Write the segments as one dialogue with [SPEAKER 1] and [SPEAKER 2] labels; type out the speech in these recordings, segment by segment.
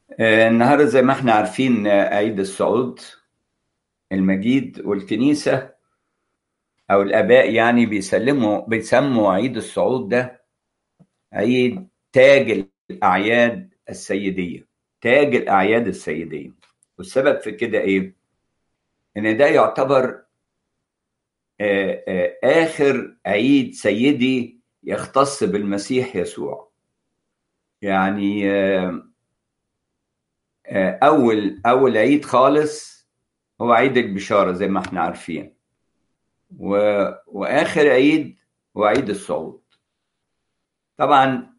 [SPEAKER 1] آه، النهارده زي ما احنا عارفين آه، عيد الصعود المجيد والكنيسة أو الآباء يعني بيسلموا بيسموا عيد الصعود ده عيد تاج الأعياد السيدية تاج الأعياد السيدية والسبب في كده إيه؟ إن ده يعتبر آه، آه، آخر عيد سيدي يختص بالمسيح يسوع يعني آه، آه، أول أول عيد خالص هو عيد البشارة زي ما احنا عارفين و... وآخر عيد هو عيد الصعود طبعا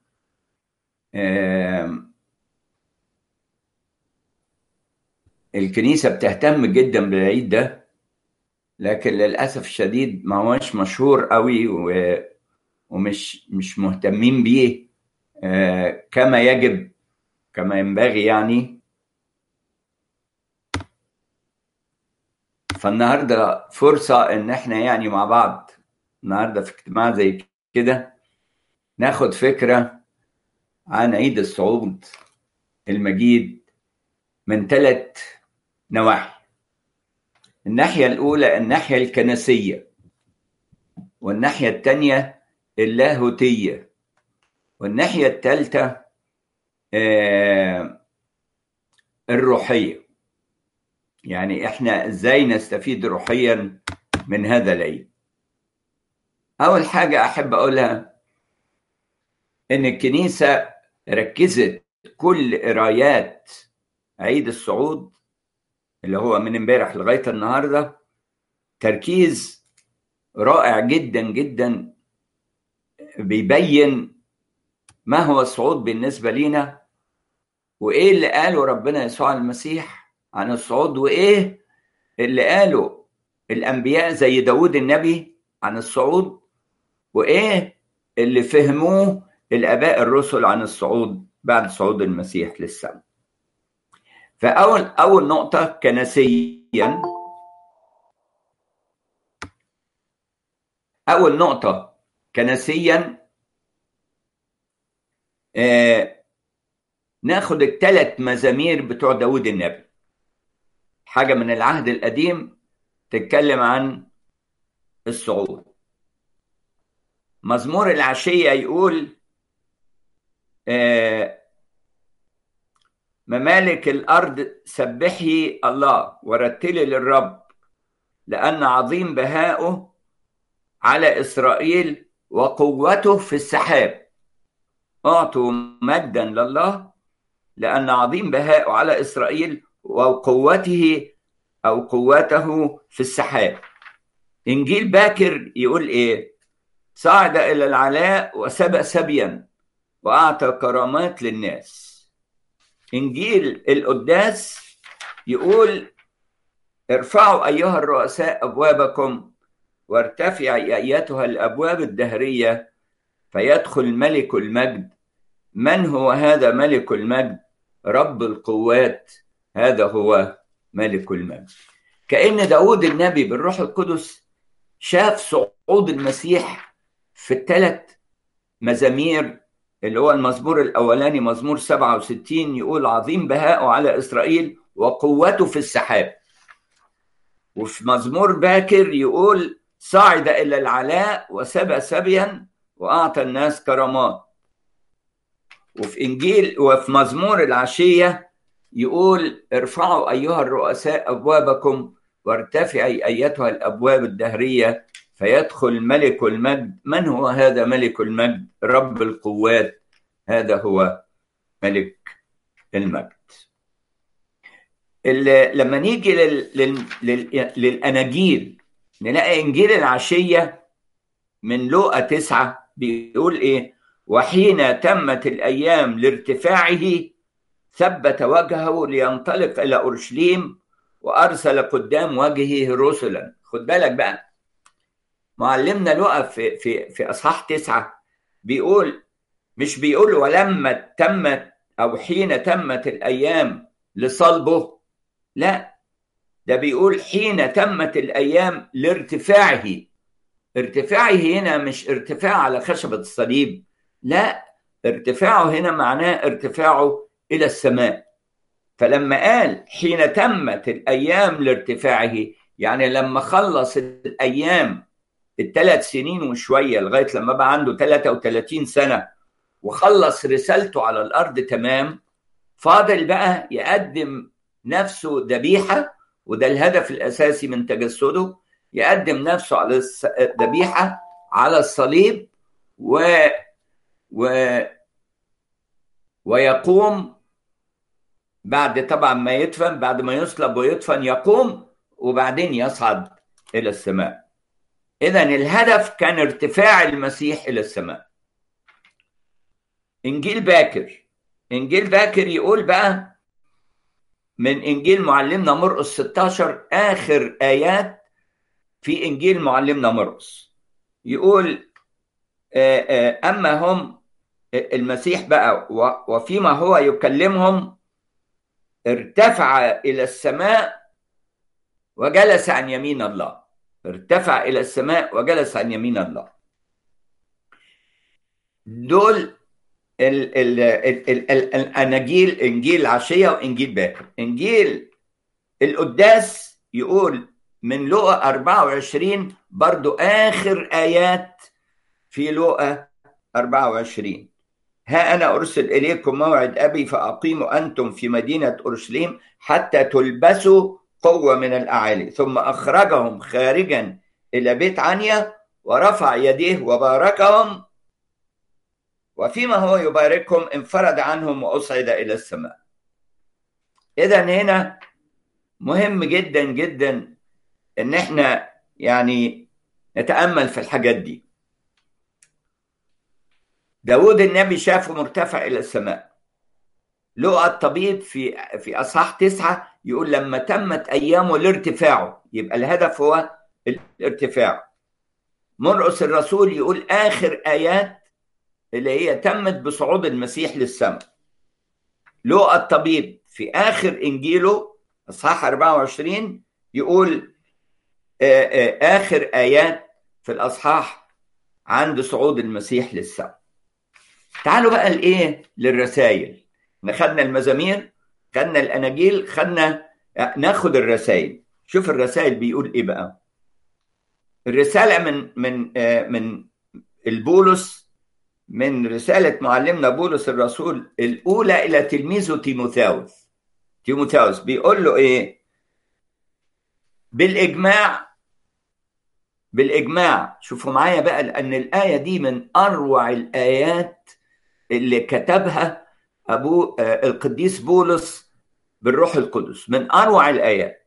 [SPEAKER 1] آم، الكنيسة بتهتم جدا بالعيد ده لكن للأسف الشديد ما هوش مشهور قوي و... ومش مش مهتمين بيه آه، كما يجب كما ينبغي يعني فالنهارده فرصة إن إحنا يعني مع بعض النهارده في اجتماع زي كده ناخد فكرة عن عيد الصعود المجيد من ثلاث نواحي الناحية الأولى الناحية الكنسية والناحية الثانية اللاهوتية والناحية الثالثة آه، الروحية يعني احنا ازاي نستفيد روحيا من هذا العيد اول حاجة احب اقولها ان الكنيسة ركزت كل قرايات عيد الصعود اللي هو من امبارح لغاية النهاردة تركيز رائع جدا جدا بيبين ما هو الصعود بالنسبة لينا وايه اللي قاله ربنا يسوع المسيح عن الصعود وايه اللي قاله الانبياء زي داود النبي عن الصعود وايه اللي فهموه الاباء الرسل عن الصعود بعد صعود المسيح للسماء فاول اول نقطه كنسيا اول نقطه كنسيا آه ناخد الثلاث مزامير بتوع داود النبي حاجة من العهد القديم تتكلم عن الصعود مزمور العشية يقول آه، ممالك الأرض سبحي الله ورتلي للرب لأن عظيم بهاؤه على إسرائيل وقوته في السحاب أعطوا مجدا لله لأن عظيم بهاؤه على إسرائيل وقوته أو قوته في السحاب إنجيل باكر يقول إيه صعد إلى العلاء وسبى سبيا وأعطى كرامات للناس إنجيل القداس يقول ارفعوا أيها الرؤساء أبوابكم وارتفعي أيتها الأبواب الدهرية فيدخل ملك المجد من هو هذا ملك المجد رب القوات هذا هو ملك المجد كأن داود النبي بالروح القدس شاف صعود المسيح في الثلاث مزامير اللي هو المزمور الأولاني مزمور 67 يقول عظيم بهاءه على إسرائيل وقوته في السحاب وفي مزمور باكر يقول صعد إلى العلاء وسبى سبيا وأعطى الناس كرامات وفي إنجيل وفي مزمور العشية يقول ارفعوا أيها الرؤساء أبوابكم وارتفعي أيتها الأبواب الدهرية فيدخل ملك المجد من هو هذا ملك المجد رب القوات هذا هو ملك المجد اللي لما نيجي لل... لل... لل... للأناجيل نلاقي إنجيل العشية من لوقا تسعة بيقول إيه وحين تمت الأيام لارتفاعه ثبت وجهه لينطلق إلى أورشليم وأرسل قدام وجهه رسلا خد بالك بقى معلمنا لقى في في في اصحاح تسعه بيقول مش بيقول ولما تمت او حين تمت الايام لصلبه لا ده بيقول حين تمت الايام لارتفاعه ارتفاعه هنا مش ارتفاع على خشبه الصليب لا ارتفاعه هنا معناه ارتفاعه الى السماء فلما قال حين تمت الايام لارتفاعه يعني لما خلص الايام الثلاث سنين وشويه لغايه لما بقى عنده 33 سنه وخلص رسالته على الارض تمام فاضل بقى يقدم نفسه ذبيحه وده الهدف الاساسي من تجسده يقدم نفسه على الذبيحه على الصليب و و ويقوم بعد طبعا ما يدفن بعد ما يصلب ويدفن يقوم وبعدين يصعد الى السماء اذا الهدف كان ارتفاع المسيح الى السماء انجيل باكر انجيل باكر يقول بقى من انجيل معلمنا مرقس 16 اخر ايات في انجيل معلمنا مرقس يقول اما هم المسيح بقى وفيما هو يكلمهم ارتفع الى السماء وجلس عن يمين الله ارتفع الى السماء وجلس عن يمين الله دول ال ال ال ال ال الاناجيل انجيل عشيه وانجيل باكر انجيل القداس يقول من لقا 24 برضو اخر ايات في لقا 24 ها انا ارسل اليكم موعد ابي فاقيموا انتم في مدينه اورشليم حتى تلبسوا قوه من الاعالي ثم اخرجهم خارجا الى بيت عنيا ورفع يديه وباركهم وفيما هو يباركهم انفرد عنهم واصعد الى السماء اذا هنا مهم جدا جدا ان احنا يعني نتامل في الحاجات دي داود النبي شافه مرتفع الى السماء لقى الطبيب في في اصحاح تسعه يقول لما تمت ايامه لارتفاعه يبقى الهدف هو الارتفاع مرقس الرسول يقول اخر ايات اللي هي تمت بصعود المسيح للسماء لقى الطبيب في اخر انجيله اصحاح 24 يقول اخر ايات في الاصحاح عند صعود المسيح للسماء تعالوا بقى لايه للرسائل خدنا المزامير خدنا الاناجيل خدنا ناخد الرسائل شوف الرسائل بيقول ايه بقى الرساله من من من البولس من رساله معلمنا بولس الرسول الاولى الى تلميذه تيموثاوس تيموثاوس بيقول له ايه بالاجماع بالاجماع شوفوا معايا بقى لان الايه دي من اروع الايات اللي كتبها ابو القديس بولس بالروح القدس من اروع الايات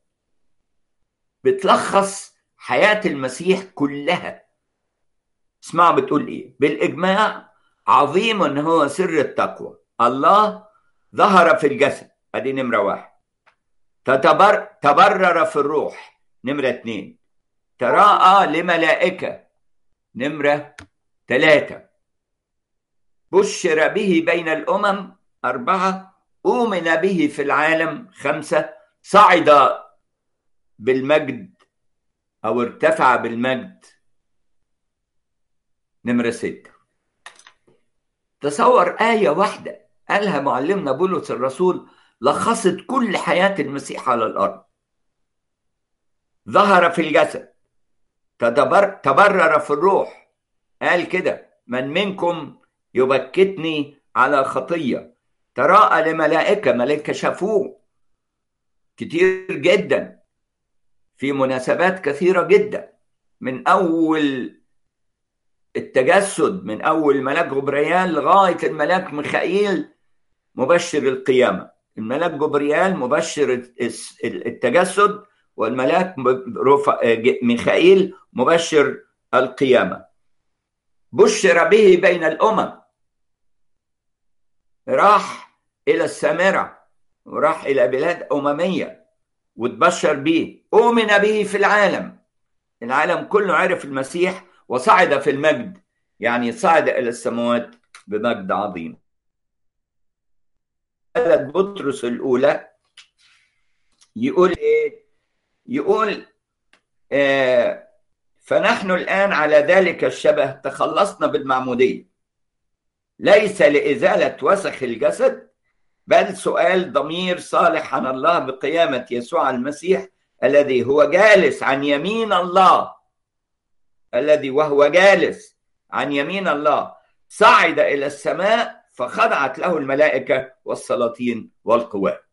[SPEAKER 1] بتلخص حياه المسيح كلها اسمعوا بتقول ايه بالاجماع عظيم هو سر التقوى الله ظهر في الجسد ادي نمره واحد تتبر تبرر في الروح نمره اتنين تراءى لملائكه نمره ثلاثه بشر به بين الامم اربعه أؤمن به في العالم خمسة صعد بالمجد أو ارتفع بالمجد نمرة ستة تصور آية واحدة قالها معلمنا بولس الرسول لخصت كل حياة المسيح على الأرض ظهر في الجسد تدبر تبرر في الروح قال كده من منكم يبكتني على خطيه تراءى لملائكة ملائكة شافوه كتير جدا في مناسبات كثيرة جدا من أول التجسد من أول ملاك جبريال لغاية الملاك ميخائيل مبشر القيامة الملاك جبريال مبشر التجسد والملاك ميخائيل مبشر القيامة بشر به بين الأمم راح إلى السامرة وراح إلى بلاد أممية وتبشر به أؤمن به في العالم العالم كله عرف المسيح وصعد في المجد يعني صعد إلى السماوات بمجد عظيم رسالة بطرس الأولى يقول إيه؟ يقول آه فنحن الآن على ذلك الشبه تخلصنا بالمعمودية ليس لإزالة وسخ الجسد بل سؤال ضمير صالح عن الله بقيامة يسوع المسيح الذي هو جالس عن يمين الله الذي وهو جالس عن يمين الله صعد إلى السماء فخضعت له الملائكة والسلاطين والقوات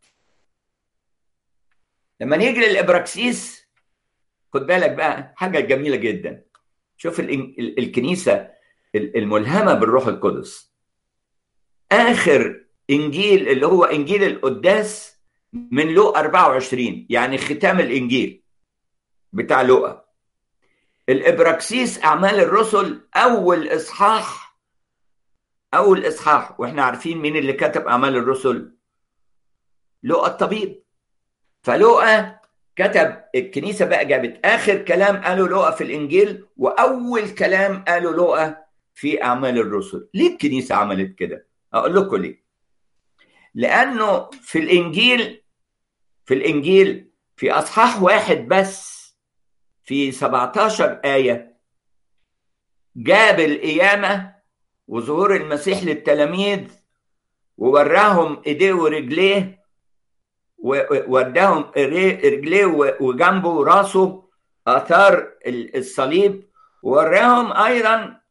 [SPEAKER 1] لما نيجي للإبراكسيس خد بالك بقى حاجة جميلة جدا شوف الكنيسة الملهمة بالروح القدس آخر إنجيل اللي هو إنجيل القداس من لوقا 24 يعني ختام الإنجيل بتاع لوقا الإبراكسيس أعمال الرسل أول إصحاح أول إصحاح وإحنا عارفين مين اللي كتب أعمال الرسل لوقا الطبيب فلوقا كتب الكنيسة بقى جابت آخر كلام قاله لوقا في الإنجيل وأول كلام قاله لوقا في أعمال الرسل ليه الكنيسة عملت كده أقول لكم ليه لأنه في الإنجيل في الإنجيل في أصحاح واحد بس في 17 آية جاب القيامة وظهور المسيح للتلاميذ ووراهم ايديه ورجليه ووداهم رجليه وجنبه وراسه اثار الصليب ووراهم ايضا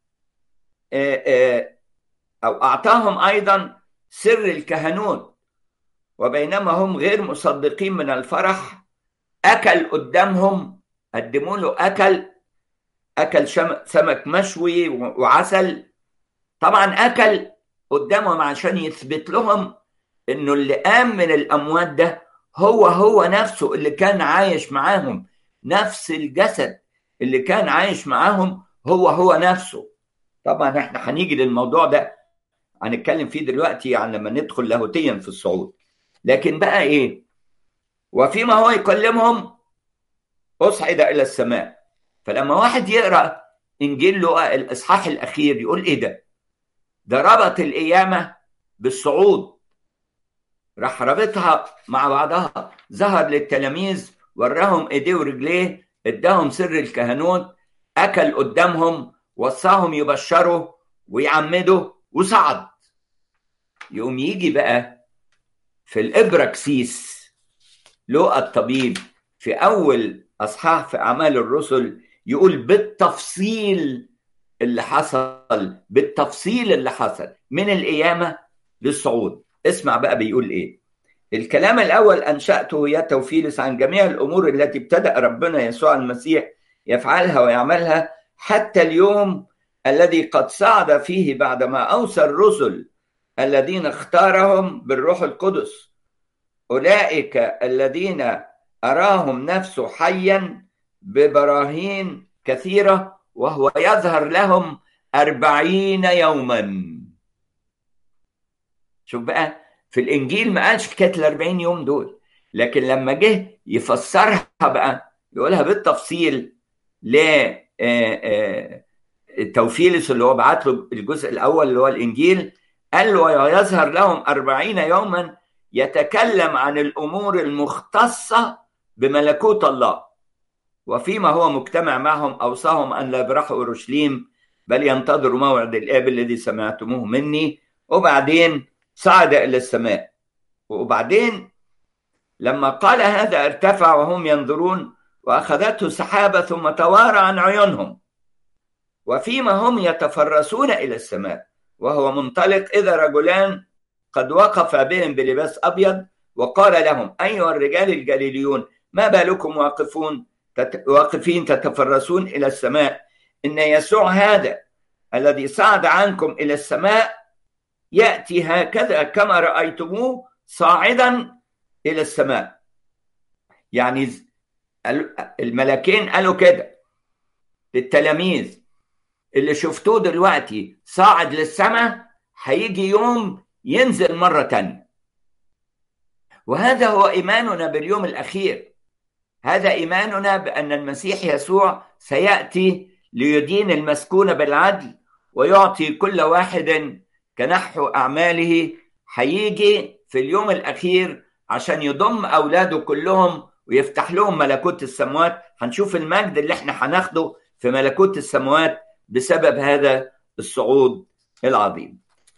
[SPEAKER 1] او اعطاهم ايضا سر الكهنوت وبينما هم غير مصدقين من الفرح اكل قدامهم قدموا له اكل اكل سمك مشوي وعسل طبعا اكل قدامهم عشان يثبت لهم انه اللي قام من الاموات ده هو هو نفسه اللي كان عايش معاهم نفس الجسد اللي كان عايش معاهم هو هو نفسه طبعا احنا هنيجي للموضوع ده هنتكلم فيه دلوقتي يعني لما ندخل لاهوتيا في الصعود لكن بقى ايه وفيما هو يكلمهم اصعد الى السماء فلما واحد يقرا انجيل لوقا الاصحاح الاخير يقول ايه ده ده ربط القيامه بالصعود راح رابطها مع بعضها ظهر للتلاميذ وراهم ايديه ورجليه اداهم سر الكهنوت اكل قدامهم وصاهم يبشروا ويعمدوا وصعد يقوم يجي بقى في الابراكسيس لوقا الطبيب في اول اصحاح في اعمال الرسل يقول بالتفصيل اللي حصل بالتفصيل اللي حصل من القيامه للصعود اسمع بقى بيقول ايه الكلام الاول انشاته يا توفيلس عن جميع الامور التي ابتدا ربنا يسوع المسيح يفعلها ويعملها حتى اليوم الذي قد صعد فيه بعدما اوصى الرسل الذين اختارهم بالروح القدس اولئك الذين اراهم نفسه حيا ببراهين كثيره وهو يظهر لهم أربعين يوما شوف بقى في الإنجيل ما قالش حكاية الأربعين يوم دول لكن لما جه يفسرها بقى يقولها بالتفصيل ل توفيلس اللي هو بعت له الجزء الأول اللي هو الإنجيل قال له يظهر لهم أربعين يوما يتكلم عن الأمور المختصة بملكوت الله وفيما هو مجتمع معهم أوصاهم أن لا يبرحوا أورشليم بل ينتظروا موعد الآب الذي سمعتموه مني وبعدين صعد إلى السماء وبعدين لما قال هذا ارتفع وهم ينظرون وأخذته سحابة ثم توارى عن عيونهم وفيما هم يتفرسون إلى السماء وهو منطلق إذا رجلان قد وقف بهم بلباس أبيض وقال لهم أيها الرجال الجليليون ما بالكم واقفون واقفين تتفرسون إلى السماء إن يسوع هذا الذي صعد عنكم إلى السماء يأتي هكذا كما رأيتموه صاعدا إلى السماء يعني الملكين قالوا كده للتلاميذ اللي شفتوه دلوقتي صاعد للسماء هيجي يوم ينزل مرة تانية وهذا هو إيماننا باليوم الأخير هذا إيماننا بأن المسيح يسوع سيأتي ليدين المسكون بالعدل ويعطي كل واحد كنحو أعماله هيجي في اليوم الأخير عشان يضم أولاده كلهم ويفتح لهم ملكوت السماوات هنشوف المجد اللي احنا هناخده في ملكوت السماوات بسبب هذا الصعود العظيم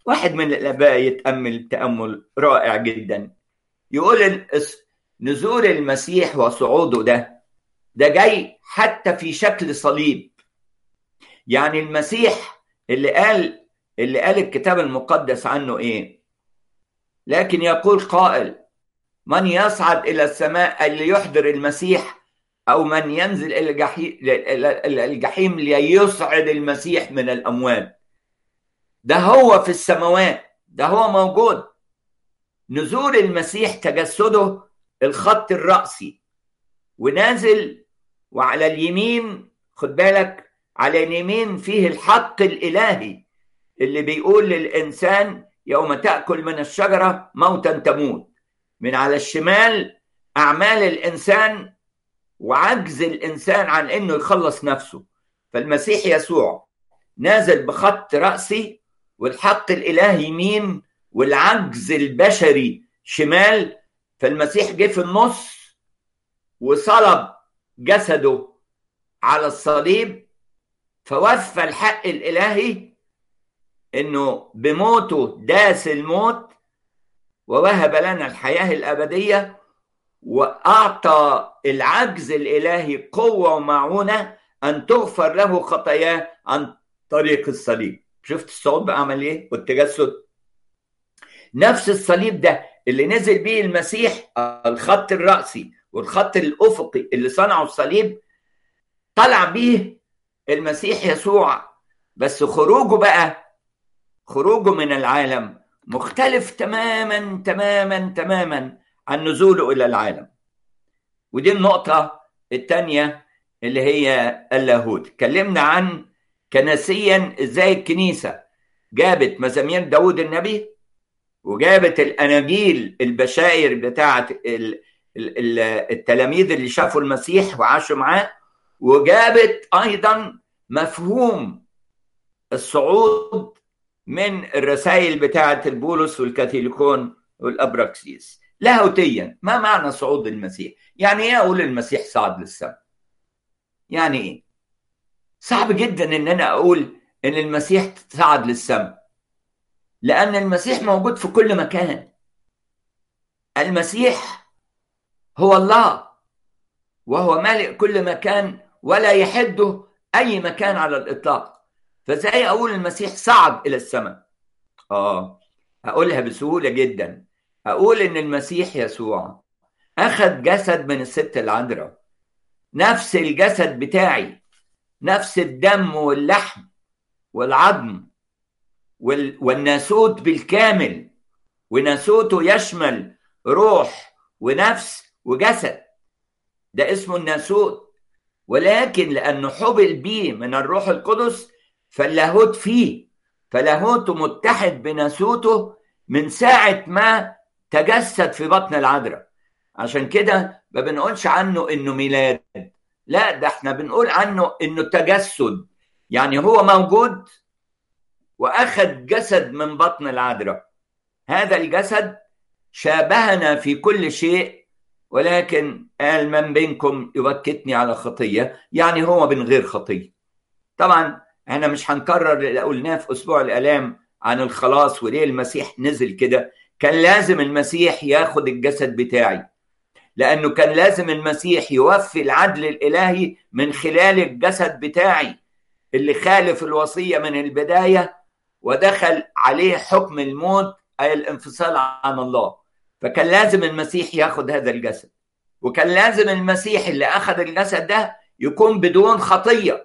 [SPEAKER 1] واحد من الآباء يتأمل تأمل رائع جدا يقول نزول المسيح وصعوده ده ده جاي حتى في شكل صليب يعني المسيح اللي قال اللي قال الكتاب المقدس عنه ايه لكن يقول قائل من يصعد الى السماء اللي يحضر المسيح او من ينزل الى الجحيم الجحيم ليصعد المسيح من الاموات ده هو في السماوات ده هو موجود نزول المسيح تجسده الخط الرأسي ونازل وعلى اليمين خد بالك على اليمين فيه الحق الإلهي اللي بيقول للإنسان يوم تأكل من الشجرة موتا تموت من على الشمال أعمال الإنسان وعجز الإنسان عن إنه يخلص نفسه فالمسيح يسوع نازل بخط رأسي والحق الإلهي يمين والعجز البشري شمال فالمسيح جه في النص وصلب جسده على الصليب فوفى الحق الالهي انه بموته داس الموت ووهب لنا الحياه الابديه واعطى العجز الالهي قوه ومعونه ان تغفر له خطاياه عن طريق الصليب شفت الصعود بقى عمل ايه والتجسد نفس الصليب ده اللي نزل بيه المسيح الخط الرأسي والخط الأفقي اللي صنعه الصليب طلع بيه المسيح يسوع بس خروجه بقى خروجه من العالم مختلف تماما تماما تماما عن نزوله إلى العالم ودي النقطة الثانية اللي هي اللاهوت اتكلمنا عن كنسيا ازاي الكنيسة جابت مزامير داود النبي وجابت الاناجيل البشائر بتاعه التلاميذ اللي شافوا المسيح وعاشوا معاه وجابت ايضا مفهوم الصعود من الرسائل بتاعه البولس والكاثوليكون والابراكسيس لاهوتيا ما معنى صعود المسيح؟ يعني ايه اقول المسيح صعد للسماء؟ يعني ايه؟ صعب جدا ان انا اقول ان المسيح صعد للسماء لأن المسيح موجود في كل مكان المسيح هو الله وهو مالئ كل مكان ولا يحده أي مكان على الإطلاق فازاي أقول المسيح صعد إلى السماء آه هقولها بسهولة جدا أقول إن المسيح يسوع أخذ جسد من الست العذراء نفس الجسد بتاعي نفس الدم واللحم والعظم والناسوت بالكامل وناسوته يشمل روح ونفس وجسد ده اسمه الناسوت ولكن لأنه حبل بيه من الروح القدس فاللاهوت فيه فلاهوته متحد بناسوته من ساعة ما تجسد في بطن العذراء عشان كده ما بنقولش عنه انه ميلاد لا ده احنا بنقول عنه انه تجسد يعني هو موجود واخذ جسد من بطن العذراء هذا الجسد شابهنا في كل شيء ولكن قال من بينكم يوكتني على خطيه يعني هو من غير خطيه طبعا احنا مش هنكرر اللي قلناه في اسبوع الالام عن الخلاص وليه المسيح نزل كده كان لازم المسيح ياخد الجسد بتاعي لانه كان لازم المسيح يوفي العدل الالهي من خلال الجسد بتاعي اللي خالف الوصيه من البدايه ودخل عليه حكم الموت اي الانفصال عن الله فكان لازم المسيح ياخد هذا الجسد وكان لازم المسيح اللي اخذ الجسد ده يكون بدون خطيه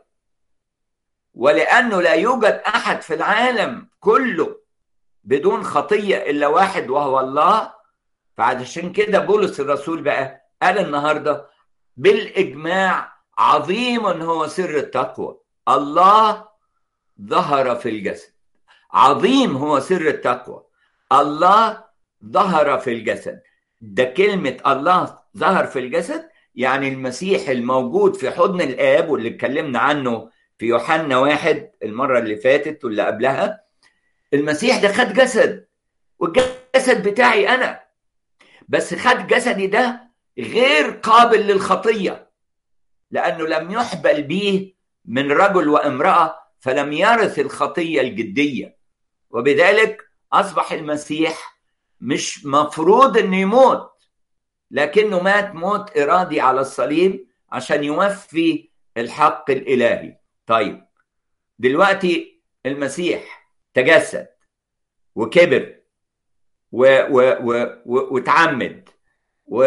[SPEAKER 1] ولانه لا يوجد احد في العالم كله بدون خطيه الا واحد وهو الله فعشان كده بولس الرسول بقى قال النهارده بالاجماع عظيم هو سر التقوى الله ظهر في الجسد عظيم هو سر التقوى الله ظهر في الجسد ده كلمة الله ظهر في الجسد يعني المسيح الموجود في حضن الآب واللي اتكلمنا عنه في يوحنا واحد المرة اللي فاتت واللي قبلها المسيح ده خد جسد والجسد بتاعي أنا بس خد جسدي ده غير قابل للخطية لأنه لم يحبل به من رجل وامرأة فلم يرث الخطية الجدية وبذلك اصبح المسيح مش مفروض انه يموت لكنه مات موت ارادي على الصليب عشان يوفي الحق الالهي طيب دلوقتي المسيح تجسد وكبر و و و و وتعمد و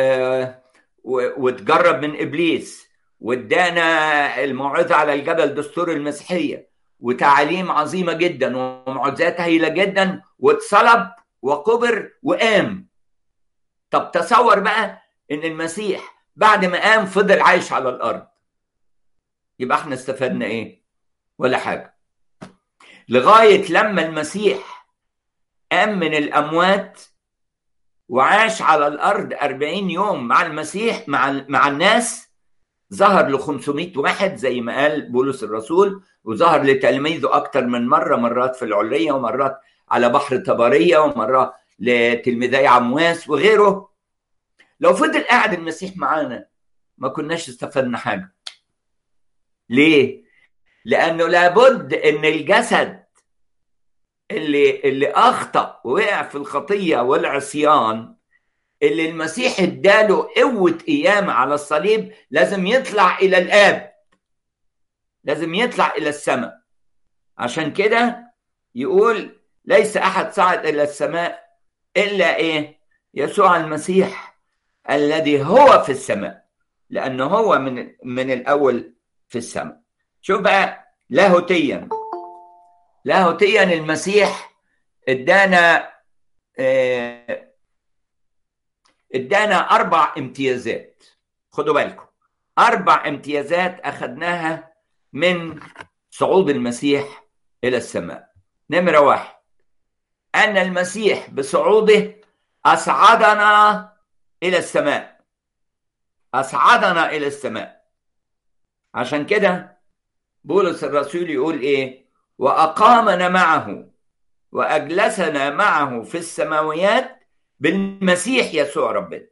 [SPEAKER 1] وتجرب من ابليس وادانا الموعظه على الجبل دستور المسيحيه وتعاليم عظيمه جدا ومعجزات هايله جدا واتصلب وقبر وقام طب تصور بقى ان المسيح بعد ما قام فضل عايش على الارض يبقى احنا استفدنا ايه ولا حاجه لغايه لما المسيح قام من الاموات وعاش على الارض 40 يوم مع المسيح مع مع الناس ظهر ل 500 واحد زي ما قال بولس الرسول وظهر لتلاميذه اكتر من مره مرات في العليه ومرات على بحر طبريه ومره لتلميذي عمواس وغيره لو فضل قاعد المسيح معانا ما كناش استفدنا حاجه ليه لانه لابد ان الجسد اللي اللي اخطا ووقع في الخطيه والعصيان اللي المسيح اداله قوه قيامه على الصليب لازم يطلع الى الاب لازم يطلع الى السماء عشان كده يقول ليس احد صعد الى السماء الا ايه يسوع المسيح الذي هو في السماء لانه هو من من الاول في السماء شوف بقى لاهوتيا لاهوتيا المسيح ادانا اه ادانا اربع امتيازات خدوا بالكم اربع امتيازات اخذناها من صعود المسيح الى السماء نمره واحد ان المسيح بصعوده اصعدنا الى السماء اصعدنا الى السماء عشان كده بولس الرسول يقول ايه واقامنا معه واجلسنا معه في السماويات بالمسيح يسوع ربنا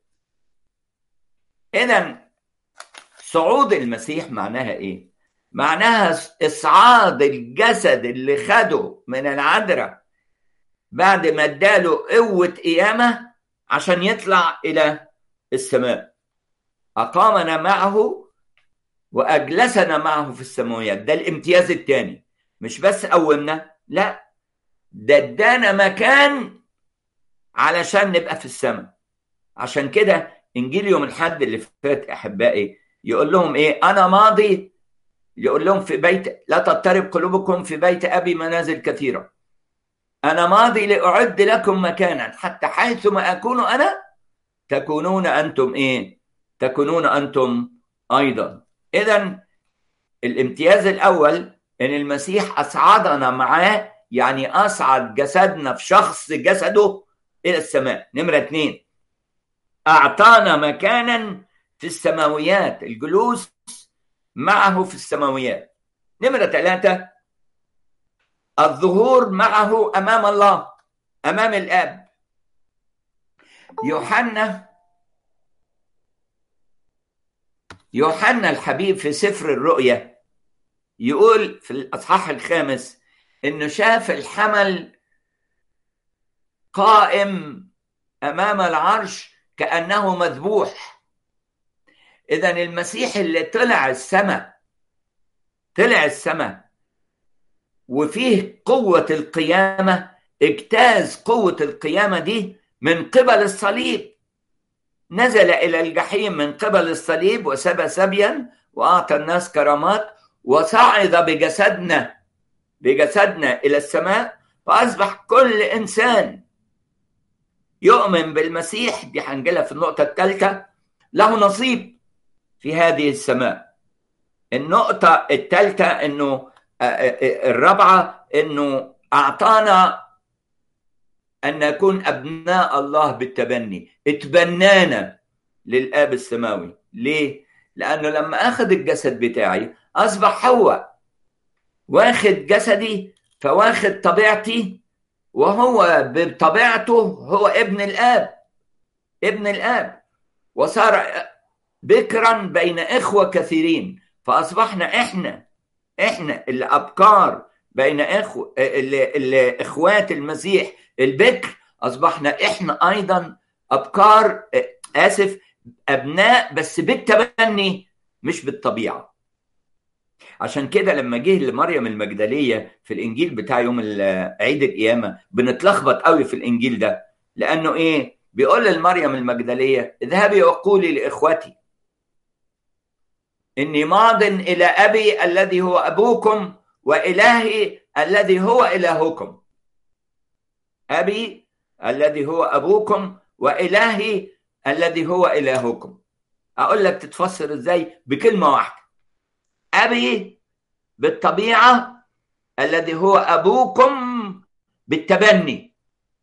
[SPEAKER 1] اذا صعود المسيح معناها ايه معناها اصعاد الجسد اللي خده من العذراء بعد ما اداله قوه قيامه عشان يطلع الى السماء اقامنا معه واجلسنا معه في السماويات ده الامتياز الثاني مش بس قومنا لا ده ادانا مكان علشان نبقى في السماء عشان كده انجيل يوم الحد اللي فات احبائي يقول لهم ايه انا ماضي يقول لهم في بيت لا تضطرب قلوبكم في بيت ابي منازل كثيره انا ماضي لاعد لكم مكانا حتى حيثما اكون انا تكونون انتم ايه تكونون انتم ايضا اذا الامتياز الاول ان المسيح اصعدنا معاه يعني اصعد جسدنا في شخص جسده الى السماء نمره اثنين اعطانا مكانا في السماويات الجلوس معه في السماويات نمره ثلاثه الظهور معه امام الله امام الاب يوحنا يوحنا الحبيب في سفر الرؤيا يقول في الاصحاح الخامس انه شاف الحمل قائم امام العرش كانه مذبوح اذا المسيح اللي طلع السماء طلع السماء وفيه قوه القيامه اجتاز قوه القيامه دي من قبل الصليب نزل الى الجحيم من قبل الصليب وسبى سبيا واعطى الناس كرامات وصعد بجسدنا بجسدنا الى السماء فاصبح كل انسان يؤمن بالمسيح دي هنجيلها في النقطه الثالثه له نصيب في هذه السماء النقطه الثالثه انه الرابعه انه اعطانا ان نكون ابناء الله بالتبني اتبنانا للاب السماوي ليه لانه لما اخذ الجسد بتاعي اصبح هو واخد جسدي فواخد طبيعتي وهو بطبيعته هو ابن الاب ابن الاب وصار بكرا بين اخوه كثيرين فاصبحنا احنا احنا اللي ابكار بين اخو الاخوات المسيح البكر اصبحنا احنا ايضا ابكار اسف ابناء بس بالتبني مش بالطبيعه عشان كده لما جه لمريم المجدليه في الانجيل بتاع يوم عيد القيامه بنتلخبط قوي في الانجيل ده لانه ايه بيقول لمريم المجدليه اذهبي وقولي لاخوتي اني ماض الى ابي الذي هو ابوكم والهي الذي هو الهكم ابي الذي هو ابوكم والهي الذي هو الهكم اقول لك تتفسر ازاي بكلمه واحده ابي بالطبيعه الذي هو ابوكم بالتبني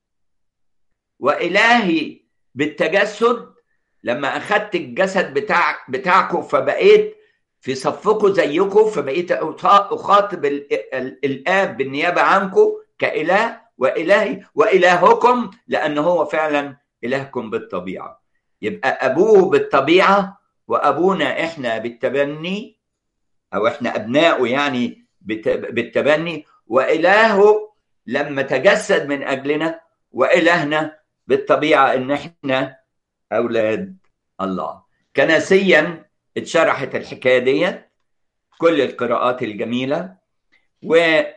[SPEAKER 1] والهي بالتجسد لما اخدت الجسد بتاع بتاعكم فبقيت في صفكم زيكم فبقيت اخاطب الاب بالنيابه عنكم كاله والهي والهكم لان هو فعلا الهكم بالطبيعه يبقى ابوه بالطبيعه وابونا احنا بالتبني او احنا ابنائه يعني بالتبني والهه لما تجسد من اجلنا والهنا بالطبيعه ان احنا اولاد الله كنسيا اتشرحت الحكايه دي كل القراءات الجميله و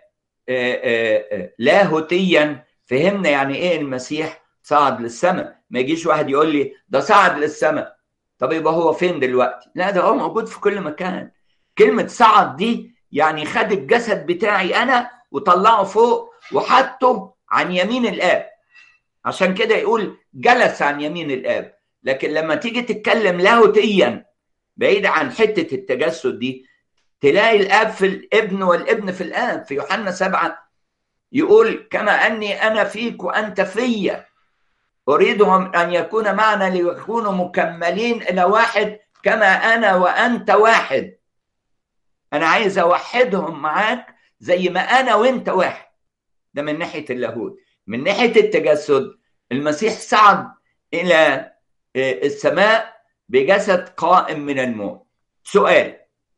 [SPEAKER 1] لاهوتيا فهمنا يعني ايه المسيح صعد للسماء ما يجيش واحد يقول لي ده صعد للسماء طب يبقى هو فين دلوقتي لا ده هو موجود في كل مكان كلمة صعد دي يعني خد الجسد بتاعي أنا وطلعه فوق وحطه عن يمين الآب عشان كده يقول جلس عن يمين الآب لكن لما تيجي تتكلم لاهوتيا بعيد عن حتة التجسد دي تلاقي الآب في الابن والابن في الآب في يوحنا سبعة يقول كما أني أنا فيك وأنت فيا أريدهم أن يكون معنا ليكونوا مكملين إلى واحد كما أنا وأنت واحد أنا عايز أوحدهم معاك زي ما أنا وأنت واحد ده من ناحية اللاهوت من ناحية التجسد المسيح صعد إلى السماء بجسد قائم من الموت سؤال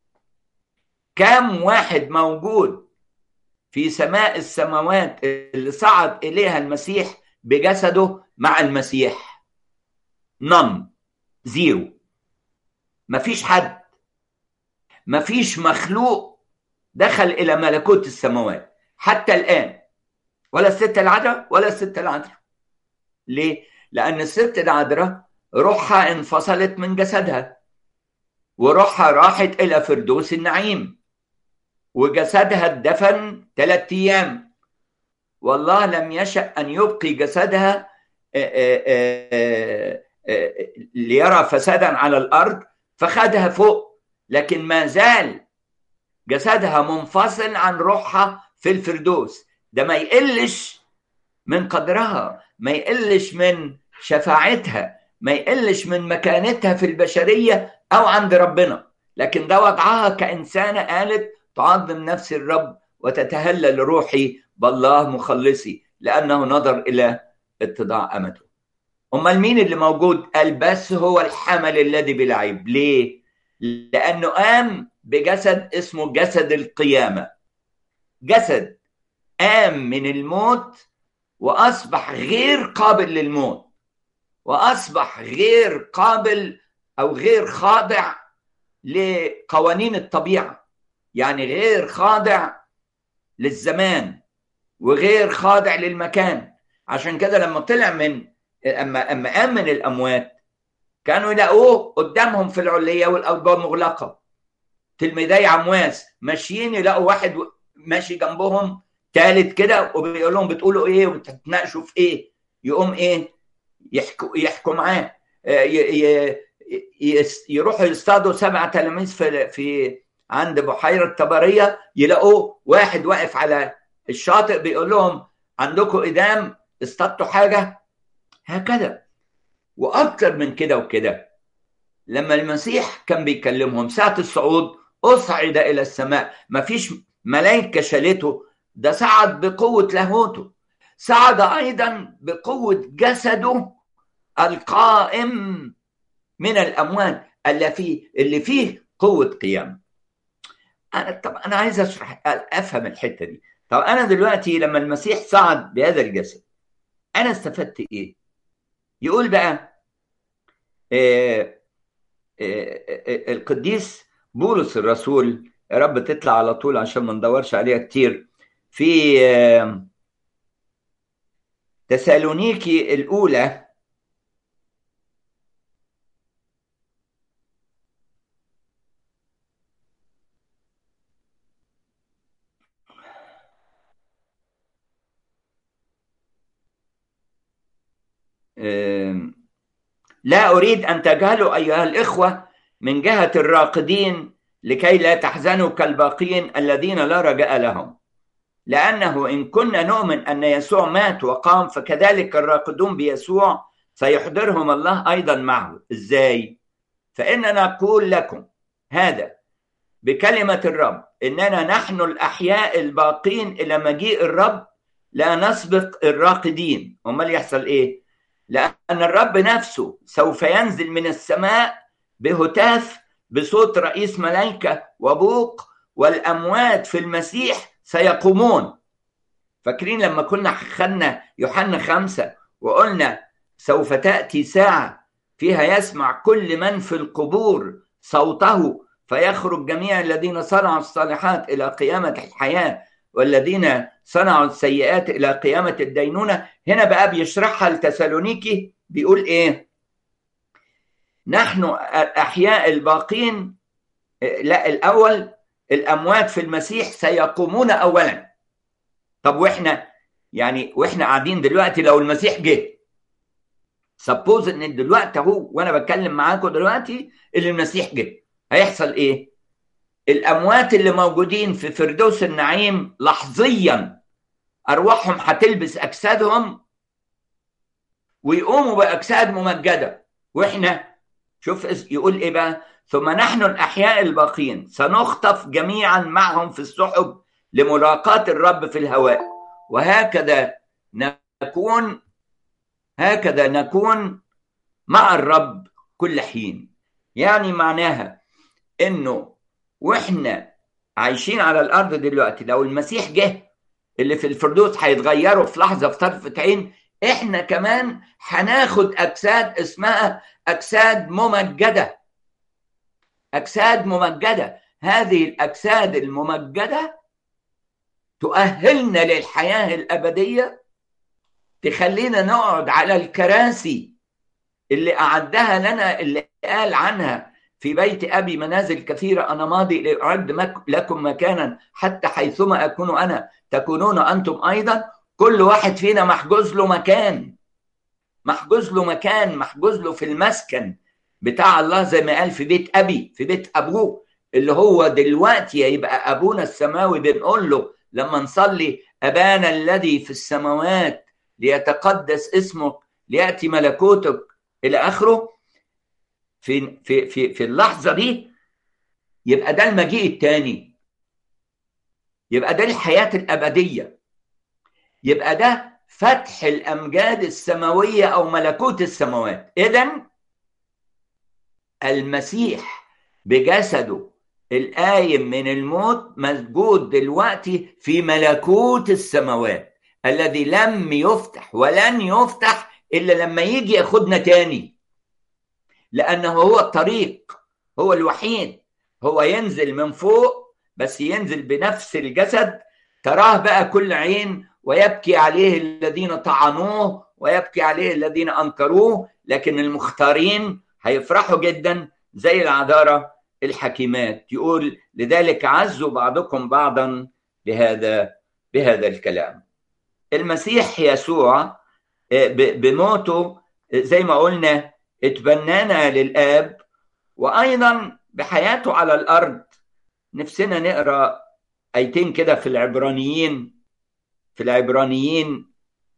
[SPEAKER 1] كم واحد موجود في سماء السماوات اللي صعد إليها المسيح بجسده مع المسيح نم زيرو مفيش حد مفيش مخلوق دخل إلى ملكوت السماوات حتى الآن ولا الست العذراء ولا الست العذراء ليه؟ لأن الست العذراء روحها انفصلت من جسدها وروحها راحت إلى فردوس النعيم وجسدها اتدفن ثلاثة أيام والله لم يشأ أن يبقي جسدها ليرى فسادا على الأرض فخدها فوق لكن ما زال جسدها منفصل عن روحها في الفردوس ده ما يقلش من قدرها ما يقلش من شفاعتها ما يقلش من مكانتها في البشرية أو عند ربنا لكن ده وضعها كإنسانة قالت تعظم نفسي الرب وتتهلل روحي بالله مخلصي لأنه نظر إلى اتضاع أمته أمال مين اللي موجود قال بس هو الحمل الذي بلا عيب ليه لأنه قام بجسد اسمه جسد القيامة جسد قام من الموت وأصبح غير قابل للموت وأصبح غير قابل أو غير خاضع لقوانين الطبيعة يعني غير خاضع للزمان وغير خاضع للمكان عشان كده لما طلع من اما اما قام من الاموات كانوا يلاقوه قدامهم في العليه والابواب مغلقه تلميذي عمواس ماشيين يلاقوا واحد ماشي جنبهم ثالث كده وبيقول لهم بتقولوا ايه وبتتناقشوا في ايه يقوم ايه يحكوا يحكوا معاه يروحوا يصطادوا سبع تلاميذ في في عند بحيره طبريه يلاقوه واحد واقف على الشاطئ بيقول لهم عندكم ادام اصطادتوا حاجه هكذا واكتر من كده وكده لما المسيح كان بيكلمهم ساعه الصعود اصعد الى السماء ما فيش ملائكه شالته ده صعد بقوه لاهوته صعد ايضا بقوه جسده القائم من الاموات اللي فيه اللي فيه قوه قيام انا طب انا عايز اشرح افهم الحته دي طب انا دلوقتي لما المسيح صعد بهذا الجسد انا استفدت ايه يقول بقى آه آه القديس بولس الرسول يا رب تطلع على طول عشان ما ندورش عليها كتير في آه تسالونيكي الاولى لا أريد أن تجهلوا أيها الإخوة من جهة الراقدين لكي لا تحزنوا كالباقين الذين لا رجاء لهم لأنه إن كنا نؤمن أن يسوع مات وقام فكذلك الراقدون بيسوع سيحضرهم الله أيضا معه إزاي؟ فإننا نقول لكم هذا بكلمة الرب إننا نحن الأحياء الباقين إلى مجيء الرب لا نسبق الراقدين أمال يحصل إيه؟ لأن الرب نفسه سوف ينزل من السماء بهتاف بصوت رئيس ملائكة وبوق والأموات في المسيح سيقومون فاكرين لما كنا خدنا يوحنا خمسة وقلنا سوف تأتي ساعة فيها يسمع كل من في القبور صوته فيخرج جميع الذين صنعوا الصالحات إلى قيامة الحياة والذين صنعوا السيئات إلى قيامة الدينونة هنا بقى بيشرحها لتسالونيكي بيقول إيه نحن الأحياء الباقين لا الأول الأموات في المسيح سيقومون أولا طب وإحنا يعني وإحنا قاعدين دلوقتي لو المسيح جه سبوز ان دلوقتي اهو وانا بتكلم معاكم دلوقتي اللي المسيح جه هيحصل ايه؟ الاموات اللي موجودين في فردوس النعيم لحظيا ارواحهم هتلبس اجسادهم ويقوموا باجساد ممجده واحنا شوف يقول ايه بقى ثم نحن الاحياء الباقين سنخطف جميعا معهم في السحب لملاقاه الرب في الهواء وهكذا نكون هكذا نكون مع الرب كل حين يعني معناها انه واحنا عايشين على الارض دلوقتي لو المسيح جه اللي في الفردوس هيتغيروا في لحظه في طرفه عين احنا كمان هناخد اجساد اسمها اجساد ممجده اجساد ممجده هذه الاجساد الممجده تؤهلنا للحياه الابديه تخلينا نقعد على الكراسي اللي اعدها لنا اللي قال عنها في بيت ابي منازل كثيره انا ماضي لاعد لكم مكانا حتى حيثما اكون انا تكونون انتم ايضا كل واحد فينا محجوز له مكان محجوز له مكان محجوز له في المسكن بتاع الله زي ما قال في بيت ابي في بيت ابوه اللي هو دلوقتي يبقى ابونا السماوي بنقول له لما نصلي ابانا الذي في السماوات ليتقدس اسمك لياتي ملكوتك الى اخره في في في في اللحظه دي يبقى ده المجيء الثاني يبقى ده الحياه الابديه يبقى ده فتح الامجاد السماويه او ملكوت السماوات اذا المسيح بجسده القايم من الموت موجود دلوقتي في ملكوت السماوات الذي لم يفتح ولن يفتح الا لما يجي ياخدنا تاني لانه هو الطريق هو الوحيد هو ينزل من فوق بس ينزل بنفس الجسد تراه بقى كل عين ويبكي عليه الذين طعنوه ويبكي عليه الذين انكروه لكن المختارين هيفرحوا جدا زي العذارى الحكيمات يقول لذلك عزوا بعضكم بعضا بهذا بهذا الكلام المسيح يسوع بموته زي ما قلنا اتبنانا للاب وايضا بحياته على الارض نفسنا نقرا ايتين كده في العبرانيين في العبرانيين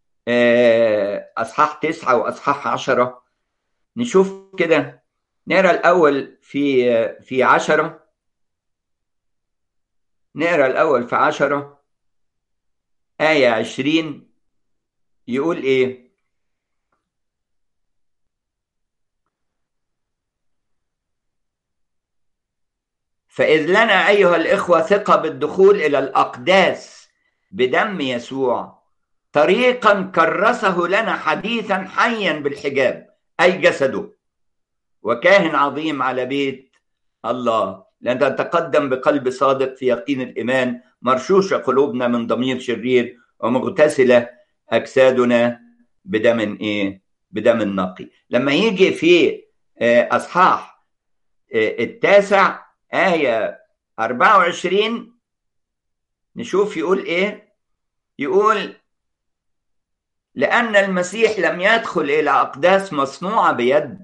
[SPEAKER 1] اصحاح تسعة واصحاح عشرة نشوف كده نقرا الاول في في عشرة نقرا الاول في عشرة آية عشرين يقول إيه؟ فإذ لنا أيها الإخوة ثقة بالدخول إلى الأقداس بدم يسوع طريقا كرسه لنا حديثا حيا بالحجاب اي جسده وكاهن عظيم على بيت الله لأن نتقدم بقلب صادق في يقين الإيمان مرشوشة قلوبنا من ضمير شرير ومغتسلة أجسادنا بدم إيه؟ بدم نقي لما يجي في أصحاح التاسع آية 24 نشوف يقول إيه؟ يقول لأن المسيح لم يدخل إلى أقداس مصنوعة بيد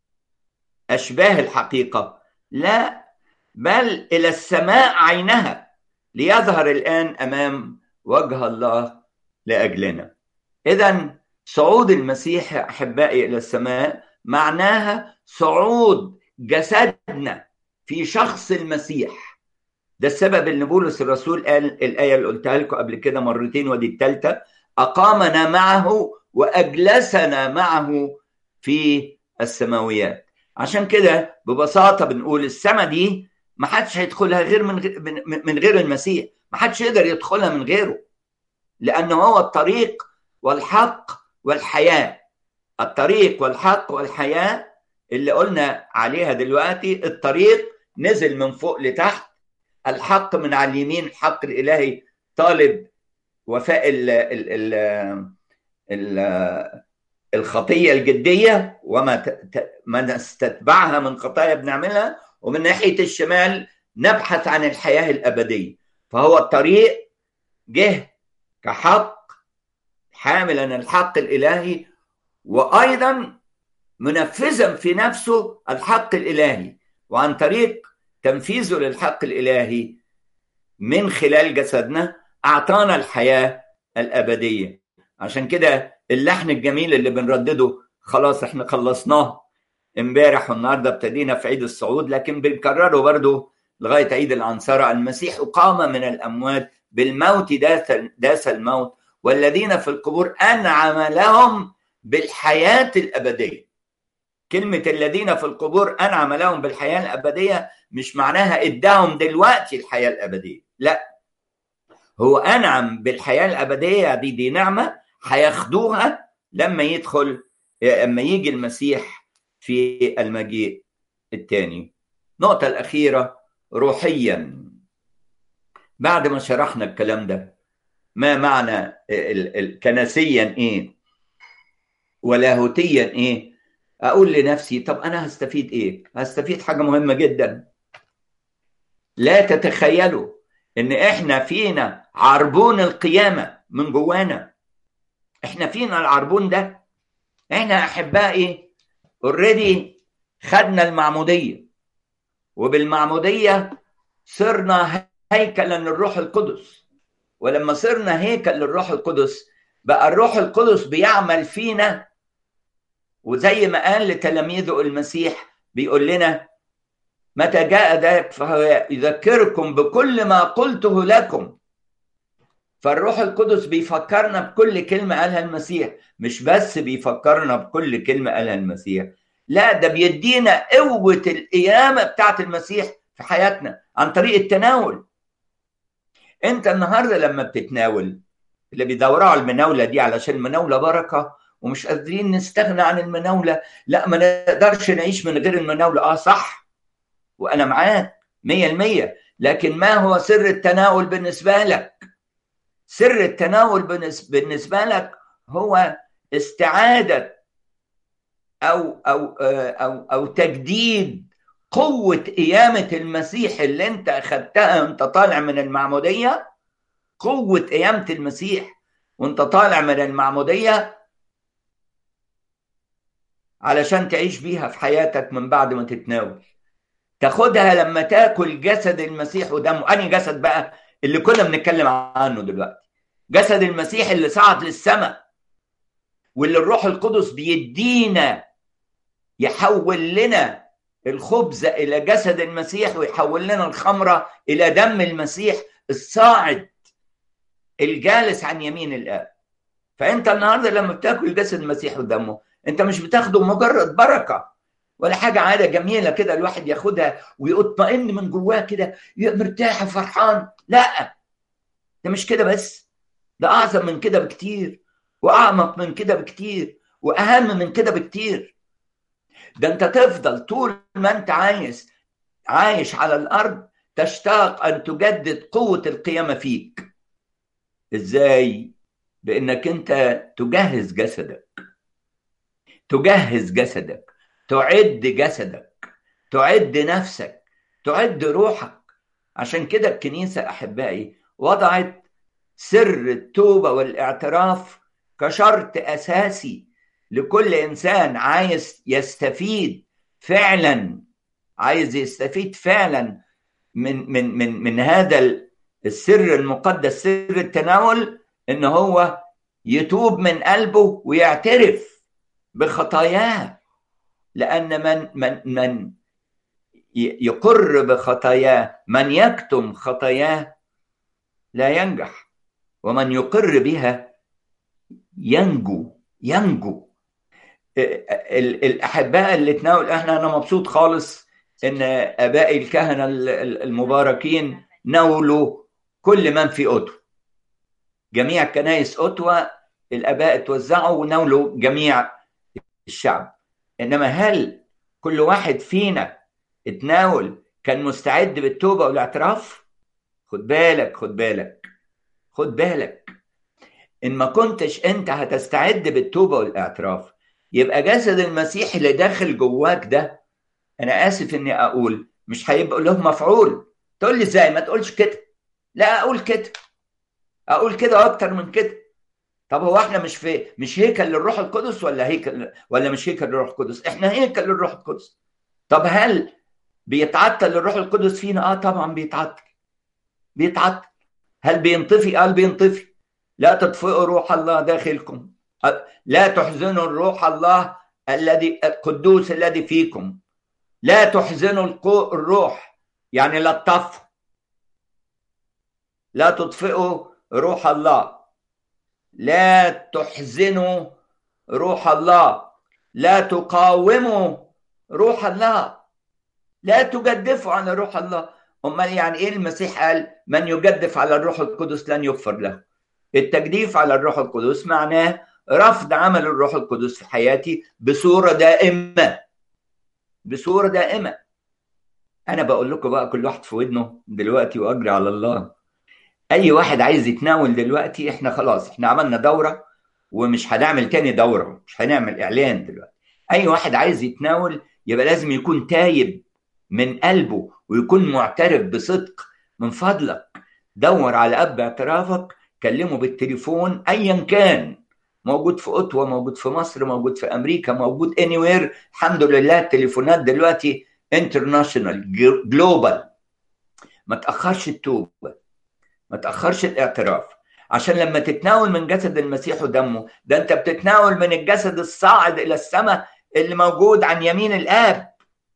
[SPEAKER 1] أشباه الحقيقة لا بل إلى السماء عينها ليظهر الآن أمام وجه الله لأجلنا إذا صعود المسيح أحبائي إلى السماء معناها صعود جسدنا في شخص المسيح ده السبب ان بولس الرسول قال الايه اللي قلتها لكم قبل كده مرتين ودي الثالثه اقامنا معه واجلسنا معه في السماويات عشان كده ببساطه بنقول السماء دي ما حدش هيدخلها غير من غير من غير المسيح ما حدش يقدر يدخلها من غيره لانه هو الطريق والحق والحياه الطريق والحق والحياه اللي قلنا عليها دلوقتي الطريق نزل من فوق لتحت الحق من على اليمين الحق الالهي طالب وفاء ال ال ال ال الخطيه الجديه وما ما نستتبعها من خطايا بنعملها ومن ناحيه الشمال نبحث عن الحياه الابديه فهو الطريق جه كحق حاملا الحق الالهي وايضا منفذا في نفسه الحق الالهي وعن طريق تنفيذه للحق الالهي من خلال جسدنا اعطانا الحياه الابديه عشان كده اللحن الجميل اللي بنردده خلاص احنا خلصناه امبارح والنهارده ابتدينا في عيد الصعود لكن بنكرره برضه لغايه عيد العنصره المسيح قام من الاموات بالموت داس داس الموت والذين في القبور انعم لهم بالحياه الابديه كلمه الذين في القبور انعم لهم بالحياه الابديه مش معناها اداهم دلوقتي الحياه الابديه لا هو انعم بالحياه الابديه دي دي نعمه هياخدوها لما يدخل لما يجي المسيح في المجيء الثاني النقطة الأخيرة روحيا بعد ما شرحنا الكلام ده ما معنى كنسيا إيه ولاهوتيا إيه أقول لنفسي طب أنا هستفيد إيه هستفيد حاجة مهمة جدا لا تتخيلوا إن إحنا فينا عربون القيامة من جوانا إحنا فينا العربون ده إحنا أحبائي اوريدي خدنا المعموديه وبالمعموديه صرنا هيكلا للروح القدس ولما صرنا هيكل للروح القدس بقى الروح القدس بيعمل فينا وزي ما قال لتلاميذه المسيح بيقول لنا متى جاء ذاك فهو يذكركم بكل ما قلته لكم فالروح القدس بيفكرنا بكل كلمة قالها المسيح مش بس بيفكرنا بكل كلمة قالها المسيح لا ده بيدينا قوة القيامة بتاعت المسيح في حياتنا عن طريق التناول انت النهاردة لما بتتناول اللي بيدوروا على المناولة دي علشان المناولة بركة ومش قادرين نستغنى عن المناولة لا ما نقدرش نعيش من غير المناولة اه صح وانا معاك مية المية لكن ما هو سر التناول بالنسبة لك سر التناول بالنسبه لك هو استعاده او او او او تجديد قوه قيامه المسيح اللي انت اخذتها وانت طالع من المعموديه قوه قيامه المسيح وانت طالع من المعموديه علشان تعيش بيها في حياتك من بعد ما تتناول تاخدها لما تاكل جسد المسيح ودمه انهي جسد بقى اللي كنا بنتكلم عنه دلوقتي جسد المسيح اللي صعد للسماء واللي الروح القدس بيدينا يحول لنا الخبز الى جسد المسيح ويحول لنا الخمره الى دم المسيح الصاعد الجالس عن يمين الاب فانت النهارده لما بتاكل جسد المسيح ودمه انت مش بتاخده مجرد بركه ولا حاجه عاده جميله كده الواحد ياخدها ويطمئن من جواه كده مرتاح وفرحان لا ده مش كده بس ده اعظم من كده بكتير واعمق من كده بكتير واهم من كده بكتير ده انت تفضل طول ما انت عايز عايش على الارض تشتاق ان تجدد قوه القيامه فيك ازاي بانك انت تجهز جسدك تجهز جسدك تعد جسدك تعد نفسك تعد روحك عشان كده الكنيسه احبائي وضعت سر التوبه والاعتراف كشرط اساسي لكل انسان عايز يستفيد فعلا عايز يستفيد فعلا من من من من هذا السر المقدس سر التناول ان هو يتوب من قلبه ويعترف بخطاياه لان من من من يقر بخطاياه من يكتم خطاياه لا ينجح ومن يقر بها ينجو ينجو الاحباء اللي تناول احنا انا مبسوط خالص ان ابائي الكهنه المباركين ناولوا كل من في اوتوا جميع كنايس اوتوا الاباء اتوزعوا وناولوا جميع الشعب انما هل كل واحد فينا اتناول كان مستعد بالتوبه والاعتراف خد بالك خد بالك خد بالك ان ما كنتش انت هتستعد بالتوبه والاعتراف يبقى جسد المسيح اللي داخل جواك ده انا اسف اني اقول مش هيبقى له مفعول تقول لي ازاي ما تقولش كده لا اقول كده اقول كده اكتر من كده طب هو احنا مش في مش هيكل للروح القدس ولا هيكل ولا مش هيكل للروح القدس احنا هيكل للروح القدس طب هل بيتعطل الروح القدس فينا اه طبعا بيتعطل بيتعطل هل بينطفي قال بينطفي لا تطفئوا روح الله داخلكم لا تحزنوا الروح الله الذي القدوس الذي فيكم لا تحزنوا الروح يعني لا تطفوا لا تطفئوا روح الله لا تحزنوا روح الله لا تقاوموا روح الله لا تجدفوا على روح الله امال يعني ايه المسيح قال من يجدف على الروح القدس لن يغفر له التجديف على الروح القدس معناه رفض عمل الروح القدس في حياتي بصوره دائمه بصوره دائمه انا بقول لكم بقى كل واحد في ودنه دلوقتي واجري على الله اي واحد عايز يتناول دلوقتي احنا خلاص احنا عملنا دوره ومش هنعمل تاني دوره مش هنعمل اعلان دلوقتي اي واحد عايز يتناول يبقى لازم يكون تايب من قلبه ويكون معترف بصدق من فضلك دور على اب اعترافك كلمه بالتليفون ايا كان موجود في اوتوا موجود في مصر موجود في امريكا موجود اني وير الحمد لله التليفونات دلوقتي انترناشونال جلوبال ما تاخرش التوبه ما تاخرش الاعتراف عشان لما تتناول من جسد المسيح ودمه ده انت بتتناول من الجسد الصاعد الى السماء اللي موجود عن يمين الاب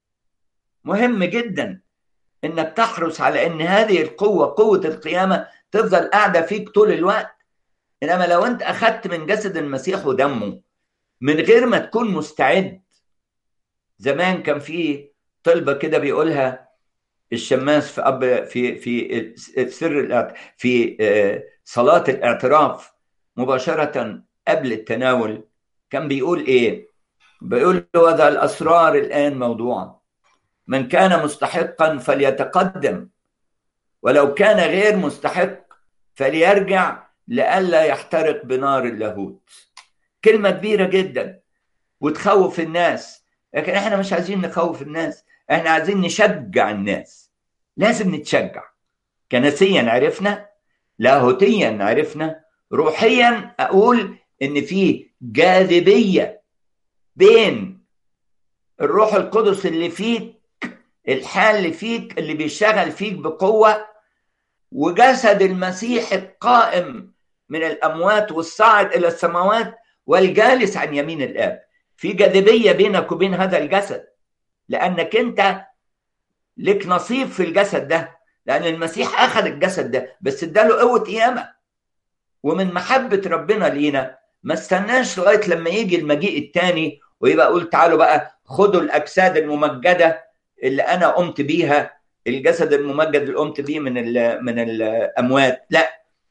[SPEAKER 1] مهم جدا انك تحرص على ان هذه القوه قوه القيامه تفضل قاعده فيك طول الوقت انما لو انت اخذت من جسد المسيح ودمه من غير ما تكون مستعد زمان كان في طلبه كده بيقولها الشماس في أب في في سر في صلاه الاعتراف مباشره قبل التناول كان بيقول ايه؟ بيقول له هذا الاسرار الان موضوعه من كان مستحقا فليتقدم ولو كان غير مستحق فليرجع لئلا يحترق بنار اللاهوت كلمة كبيرة جدا وتخوف الناس لكن احنا مش عايزين نخوف الناس احنا عايزين نشجع الناس لازم نتشجع كنسيا عرفنا لاهوتيا عرفنا روحيا اقول ان في جاذبية بين الروح القدس اللي فيك الحال اللي فيك اللي بيشتغل فيك بقوة وجسد المسيح القائم من الأموات والصاعد إلى السماوات والجالس عن يمين الآب في جاذبية بينك وبين هذا الجسد لأنك أنت لك نصيب في الجسد ده لأن المسيح أخذ الجسد ده بس اداله قوة قيامة ومن محبة ربنا لينا ما استناش لغاية لما يجي المجيء الثاني ويبقى أقول تعالوا بقى خدوا الأجساد الممجدة اللي أنا قمت بيها الجسد الممجد اللي قمت بيه من من الأموات لا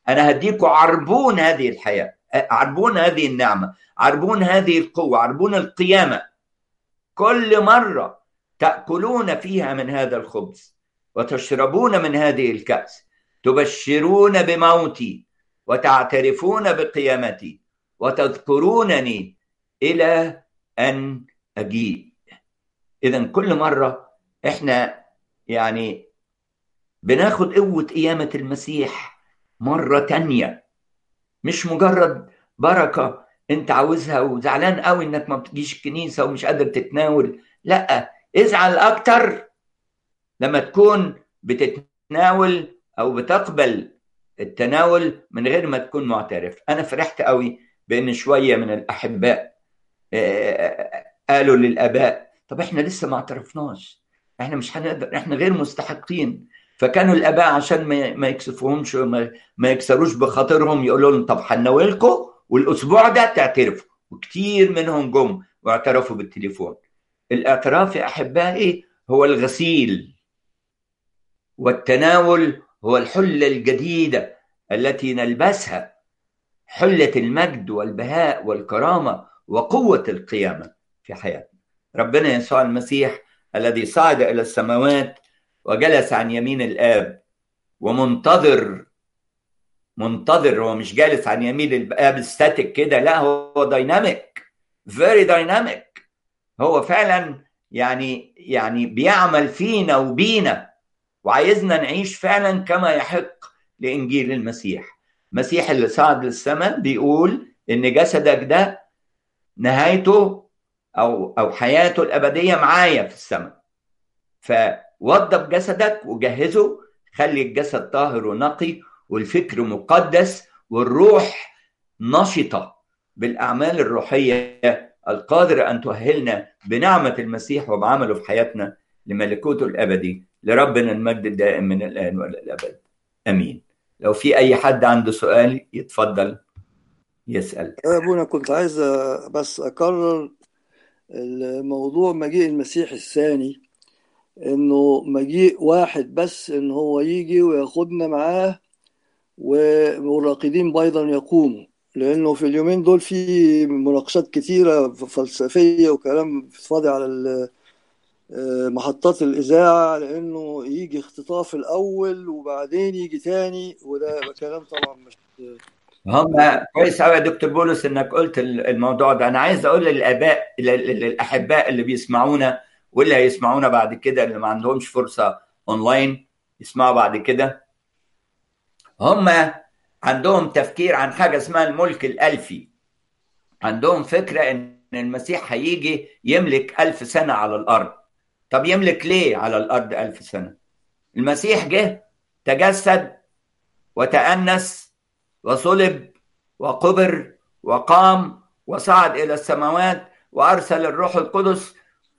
[SPEAKER 1] انا هديكم عربون هذه الحياه عربون هذه النعمه عربون هذه القوه عربون القيامه كل مره تاكلون فيها من هذا الخبز وتشربون من هذه الكاس تبشرون بموتي وتعترفون بقيامتي وتذكرونني الى ان اجيء اذا كل مره احنا يعني بناخد قوه قيامه المسيح مره تانية مش مجرد بركه انت عاوزها وزعلان قوي انك ما بتجيش الكنيسه ومش قادر تتناول لا ازعل اكتر لما تكون بتتناول او بتقبل التناول من غير ما تكون معترف انا فرحت قوي بان شويه من الاحباء قالوا للاباء طب احنا لسه ما اعترفناش احنا مش هنقدر احنا غير مستحقين فكانوا الاباء عشان ما يكسفوهمش ما يكسروش بخاطرهم يقولوا لهم طب هنناولكم والاسبوع ده تعترفوا وكتير منهم جم واعترفوا بالتليفون الاعتراف يا احبائي هو الغسيل والتناول هو الحله الجديده التي نلبسها حله المجد والبهاء والكرامه وقوه القيامه في حياتنا ربنا يسوع المسيح الذي صعد الى السماوات وجلس عن يمين الاب ومنتظر منتظر هو مش جالس عن يمين الاب ستاتيك كده لا هو دايناميك فيري دايناميك هو فعلا يعني يعني بيعمل فينا وبينا وعايزنا نعيش فعلا كما يحق لانجيل المسيح المسيح اللي صعد للسماء بيقول ان جسدك ده نهايته او او حياته الابديه معايا في السماء فوضب جسدك وجهزه خلي الجسد طاهر ونقي والفكر مقدس والروح نشطه بالاعمال الروحيه القادره ان تؤهلنا بنعمه المسيح وبعمله في حياتنا لملكوته الابدي لربنا المجد الدائم من الان والى الابد امين لو في اي حد عنده سؤال يتفضل يسال
[SPEAKER 2] ابونا كنت عايز بس اكرر الموضوع مجيء المسيح الثاني انه مجيء واحد بس ان هو يجي وياخدنا معاه والراقدين ايضا يقوموا لانه في اليومين دول في مناقشات كتيره فلسفيه وكلام فاضي على محطات الاذاعه لانه يجي اختطاف الاول وبعدين يجي تاني وده كلام طبعا مش
[SPEAKER 1] هم كويس قوي يا دكتور بولس انك قلت الموضوع ده انا عايز اقول للاباء للاحباء اللي بيسمعونا واللي هيسمعونا بعد كده اللي ما عندهمش فرصه اونلاين يسمعوا بعد كده هم عندهم تفكير عن حاجه اسمها الملك الالفي عندهم فكره ان المسيح هيجي يملك ألف سنه على الارض طب يملك ليه على الارض ألف سنه المسيح جه تجسد وتأنس وصلب وقبر وقام وصعد الى السماوات وارسل الروح القدس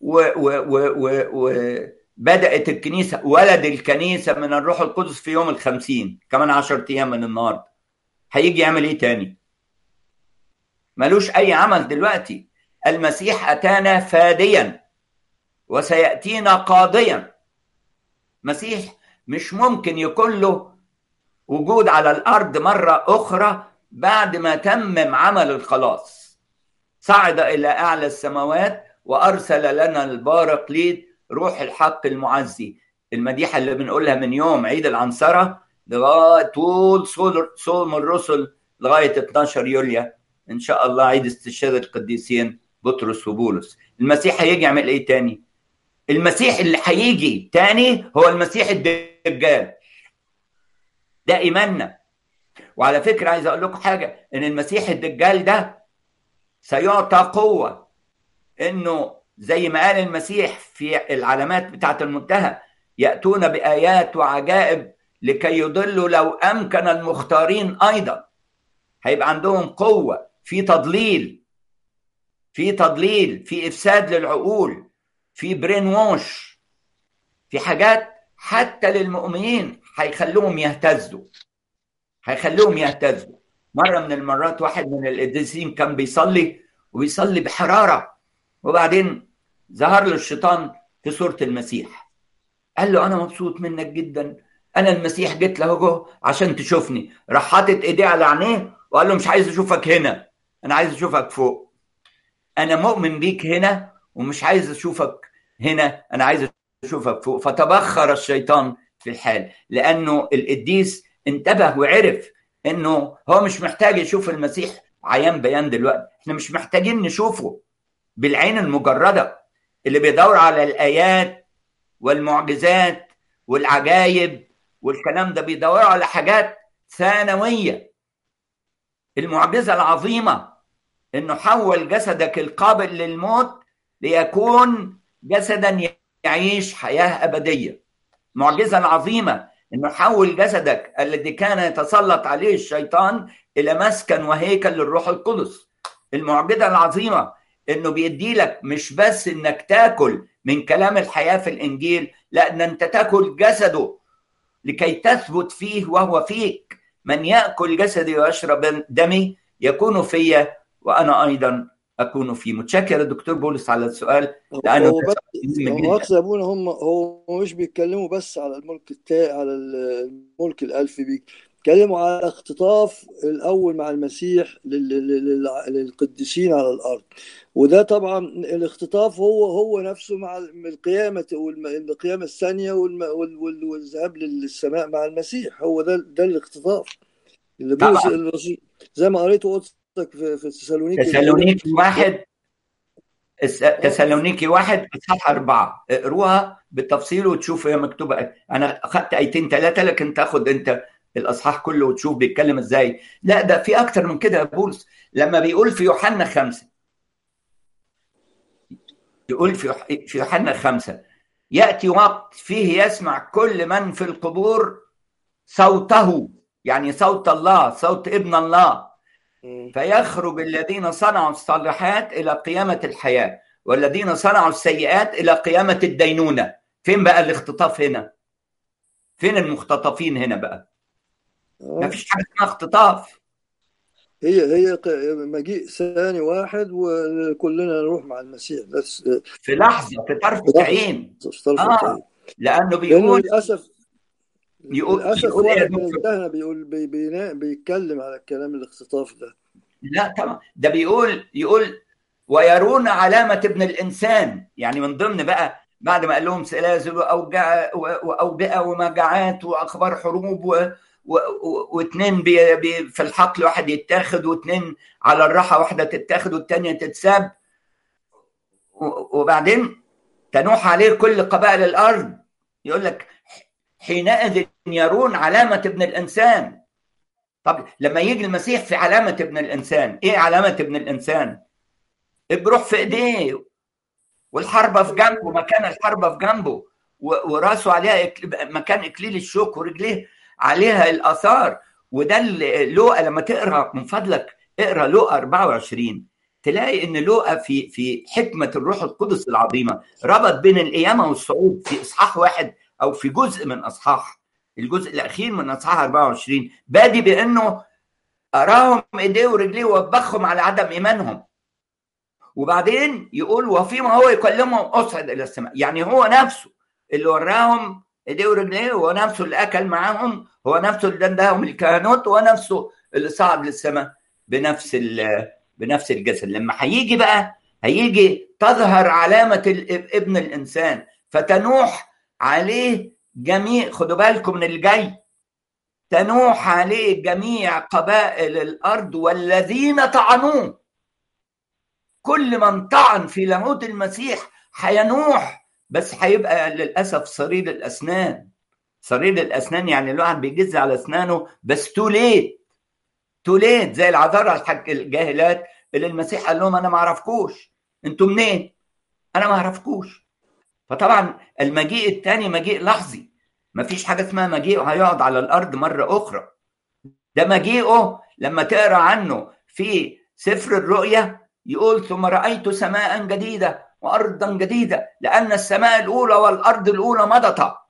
[SPEAKER 1] وبدات الكنيسه ولد الكنيسه من الروح القدس في يوم الخمسين كمان عشر ايام من النهارده هيجي يعمل ايه تاني ملوش اي عمل دلوقتي المسيح اتانا فاديا وسياتينا قاضيا مسيح مش ممكن يكون له وجود على الارض مره اخرى بعد ما تمم عمل الخلاص صعد الى اعلى السماوات وارسل لنا البارقليد روح الحق المعزي المديحه اللي بنقولها من يوم عيد العنصره لغايه طول صوم الرسل لغايه 12 يوليو ان شاء الله عيد استشهاد القديسين بطرس وبولس المسيح هيجي يعمل ايه تاني المسيح اللي هيجي تاني هو المسيح الدجال ده ايماننا وعلى فكره عايز اقول لكم حاجه ان المسيح الدجال ده سيعطى قوه انه زي ما قال المسيح في العلامات بتاعه المنتهى ياتون بايات وعجائب لكي يضلوا لو امكن المختارين ايضا هيبقى عندهم قوه في تضليل في تضليل في افساد للعقول في برين ووش في حاجات حتى للمؤمنين هيخلوهم يهتزوا هيخلوهم يهتزوا مرة من المرات واحد من القديسين كان بيصلي وبيصلي بحرارة وبعدين ظهر له الشيطان في صورة المسيح قال له أنا مبسوط منك جدا انا المسيح جيت له عشان تشوفني راح حاطط ايديه على عينيه وقال له مش عايز اشوفك هنا انا عايز اشوفك فوق انا مؤمن بيك هنا ومش عايز اشوفك هنا انا عايز اشوفك فوق فتبخر الشيطان في الحال لانه القديس انتبه وعرف انه هو مش محتاج يشوف المسيح عيان بيان دلوقتي احنا مش محتاجين نشوفه بالعين المجرده اللي بيدور على الايات والمعجزات والعجائب والكلام ده بيدوروا على حاجات ثانويه المعجزه العظيمه انه حول جسدك القابل للموت ليكون جسدا يعيش حياه ابديه المعجزه العظيمه انه حول جسدك الذي كان يتسلط عليه الشيطان الى مسكن وهيكل للروح القدس المعجزه العظيمه انه بيدي لك مش بس انك تاكل من كلام الحياه في الانجيل لا ان انت تاكل جسده لكي تثبت فيه وهو فيك من ياكل جسدي ويشرب دمي يكون فيا وانا ايضا اكون فيه متشكر دكتور بولس على السؤال
[SPEAKER 2] لانه هو بس هو ابونا هم هو مش بيتكلموا بس على الملك التا على الملك الالفي بيتكلموا على اختطاف الاول مع المسيح للقديسين على الارض وده طبعا الاختطاف هو هو نفسه مع القيامه والقيامه الثانيه والذهاب للسماء مع المسيح هو ده ده الاختطاف اللي بولس زي ما قريته قدسك في تسالونيكي
[SPEAKER 1] تسالونيكي واحد تسالونيكي واحد اصحاح اربعه اقروها بالتفصيل وتشوف هي مكتوبه انا اخذت ايتين ثلاثه لكن تاخد انت الاصحاح كله وتشوف بيتكلم ازاي لا ده في اكتر من كده يا بولس لما بيقول في يوحنا خمسه يقول في في يوحنا خمسه ياتي وقت فيه يسمع كل من في القبور صوته يعني صوت الله صوت ابن الله فيخرج الذين صنعوا الصالحات الى قيامه الحياه والذين صنعوا السيئات الى قيامه الدينونه فين بقى الاختطاف هنا فين المختطفين هنا بقى ما فيش حاجه اسمها اختطاف
[SPEAKER 2] هي هي مجيء ثاني واحد وكلنا نروح مع المسيح بس
[SPEAKER 1] في لحظه في طرفه عين
[SPEAKER 2] في طرفه
[SPEAKER 1] آه.
[SPEAKER 2] عين
[SPEAKER 1] لانه بيقول
[SPEAKER 2] للاسف
[SPEAKER 1] يقول
[SPEAKER 2] للاسف
[SPEAKER 1] يقول إيه يا
[SPEAKER 2] الوقت
[SPEAKER 1] دكتور؟
[SPEAKER 2] انتهى بيقول بي بي بيتكلم على الكلام الاختطاف ده
[SPEAKER 1] لا طبعا ده بيقول يقول ويرون علامة ابن الإنسان يعني من ضمن بقى بعد ما قال لهم سلاسل وأوجاع وأوبئة ومجاعات وأخبار حروب و... و... و... واثنين بي... بي... في الحقل واحد يتاخد واثنين على الراحة واحدة تتاخد والتانية تتساب و... وبعدين تنوح عليه كل قبائل الأرض يقول لك حينئذ يرون علامة ابن الإنسان طب لما يجي المسيح في علامة ابن الإنسان إيه علامة ابن الإنسان الجروح في إيديه والحربة في جنبه مكان الحربة في جنبه و- وراسه عليها إك- مكان إكليل الشوك ورجليه عليها الآثار وده اللي لوقا لما تقرا من فضلك اقرا لوقا 24 تلاقي ان لوقا في في حكمه الروح القدس العظيمه ربط بين القيامه والصعود في اصحاح واحد او في جزء من اصحاح الجزء الاخير من اصحاح 24 بادي بانه اراهم ايديه ورجليه ووبخهم على عدم ايمانهم وبعدين يقول وفيما هو يكلمهم اصعد الى السماء يعني هو نفسه اللي وراهم ايديه ورجليه هو نفسه اللي اكل معاهم هو نفسه اللي اداهم الكهنوت هو نفسه اللي صعد للسماء بنفس ال- بنفس الجسد لما هيجي بقى هيجي تظهر علامه ال- ابن الانسان فتنوح عليه جميع خدوا بالكم من الجاي تنوح عليه جميع قبائل الارض والذين طعنوه كل من طعن في لاهوت المسيح هينوح بس هيبقى للاسف صرير الاسنان صرير الاسنان يعني الواحد بيجز على اسنانه بس تو ليت تو ليت زي العذارى الحك الجاهلات اللي المسيح قال لهم انا ما اعرفكوش انتوا منين انا ما اعرفكوش فطبعا المجيء الثاني مجيء لحظي ما فيش حاجه اسمها مجيء هيقعد على الارض مره اخرى ده مجيئه لما تقرا عنه في سفر الرؤيا يقول ثم رايت سماء جديده وارضا جديده لان السماء الاولى والارض الاولى مضتا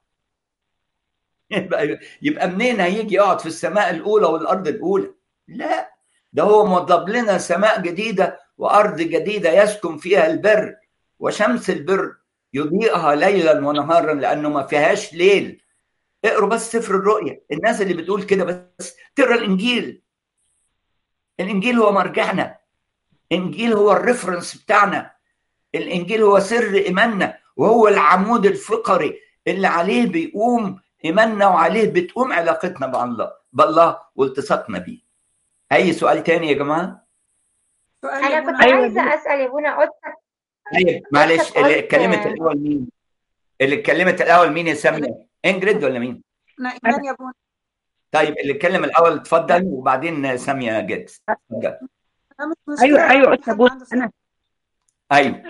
[SPEAKER 1] يبقى يبقى منين هيجي يقعد في السماء الاولى والارض الاولى لا ده هو موضب لنا سماء جديده وارض جديده يسكن فيها البر وشمس البر يضيئها ليلا ونهارا لانه ما فيهاش ليل اقروا بس سفر الرؤيا الناس اللي بتقول كده بس تقرا الانجيل الانجيل هو مرجعنا الانجيل هو الريفرنس بتاعنا الانجيل هو سر ايماننا وهو العمود الفقري اللي عليه بيقوم ايماننا وعليه بتقوم علاقتنا بالله بالله والتصاقنا بيه اي سؤال تاني يا جماعه
[SPEAKER 3] سؤال
[SPEAKER 4] انا
[SPEAKER 3] يا
[SPEAKER 4] كنت
[SPEAKER 3] بونا
[SPEAKER 5] أيوة.
[SPEAKER 4] عايزه اسال يا بونا قلت
[SPEAKER 1] طيب معلش اللي
[SPEAKER 4] قلت-
[SPEAKER 1] اتكلمت الاول مين اللي اتكلمت الاول مين يا ساميه انجريد ولا مين
[SPEAKER 3] أنا إيمان يا بونا
[SPEAKER 1] طيب اللي اتكلم الاول اتفضل وبعدين ساميه جيتس اتفضل
[SPEAKER 3] أنا مش مشكلة
[SPEAKER 5] ايوه ايوه
[SPEAKER 3] لو
[SPEAKER 5] قلت
[SPEAKER 3] حد
[SPEAKER 5] ابونا
[SPEAKER 3] عنده سؤال.
[SPEAKER 5] انا
[SPEAKER 1] ايوه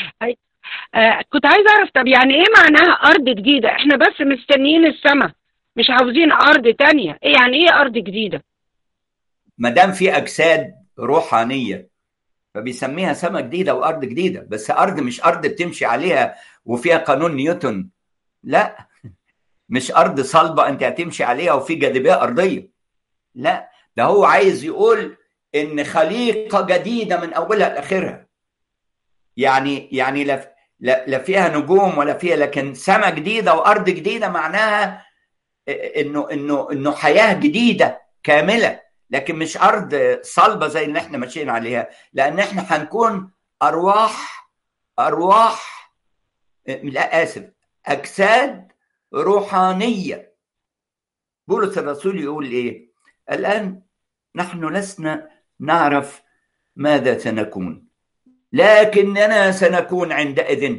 [SPEAKER 5] آه كنت عايزه اعرف طب يعني ايه معناها ارض جديده احنا بس مستنيين السماء مش عاوزين ارض تانية ايه يعني ايه ارض جديده
[SPEAKER 1] ما دام في اجساد روحانيه فبيسميها سماء جديده وارض جديده بس ارض مش ارض بتمشي عليها وفيها قانون نيوتن لا مش ارض صلبه انت هتمشي عليها وفي جاذبيه ارضيه لا ده هو عايز يقول ان خليقه جديده من اولها لاخرها يعني يعني لا لا لا فيها نجوم ولا فيها لكن سماء جديده وارض جديده معناها انه انه انه حياه جديده كامله لكن مش ارض صلبه زي اللي احنا ماشيين عليها لان احنا هنكون ارواح ارواح لا اسف اجساد روحانيه بولس الرسول يقول ايه الان نحن لسنا نعرف ماذا سنكون لكننا سنكون عندئذ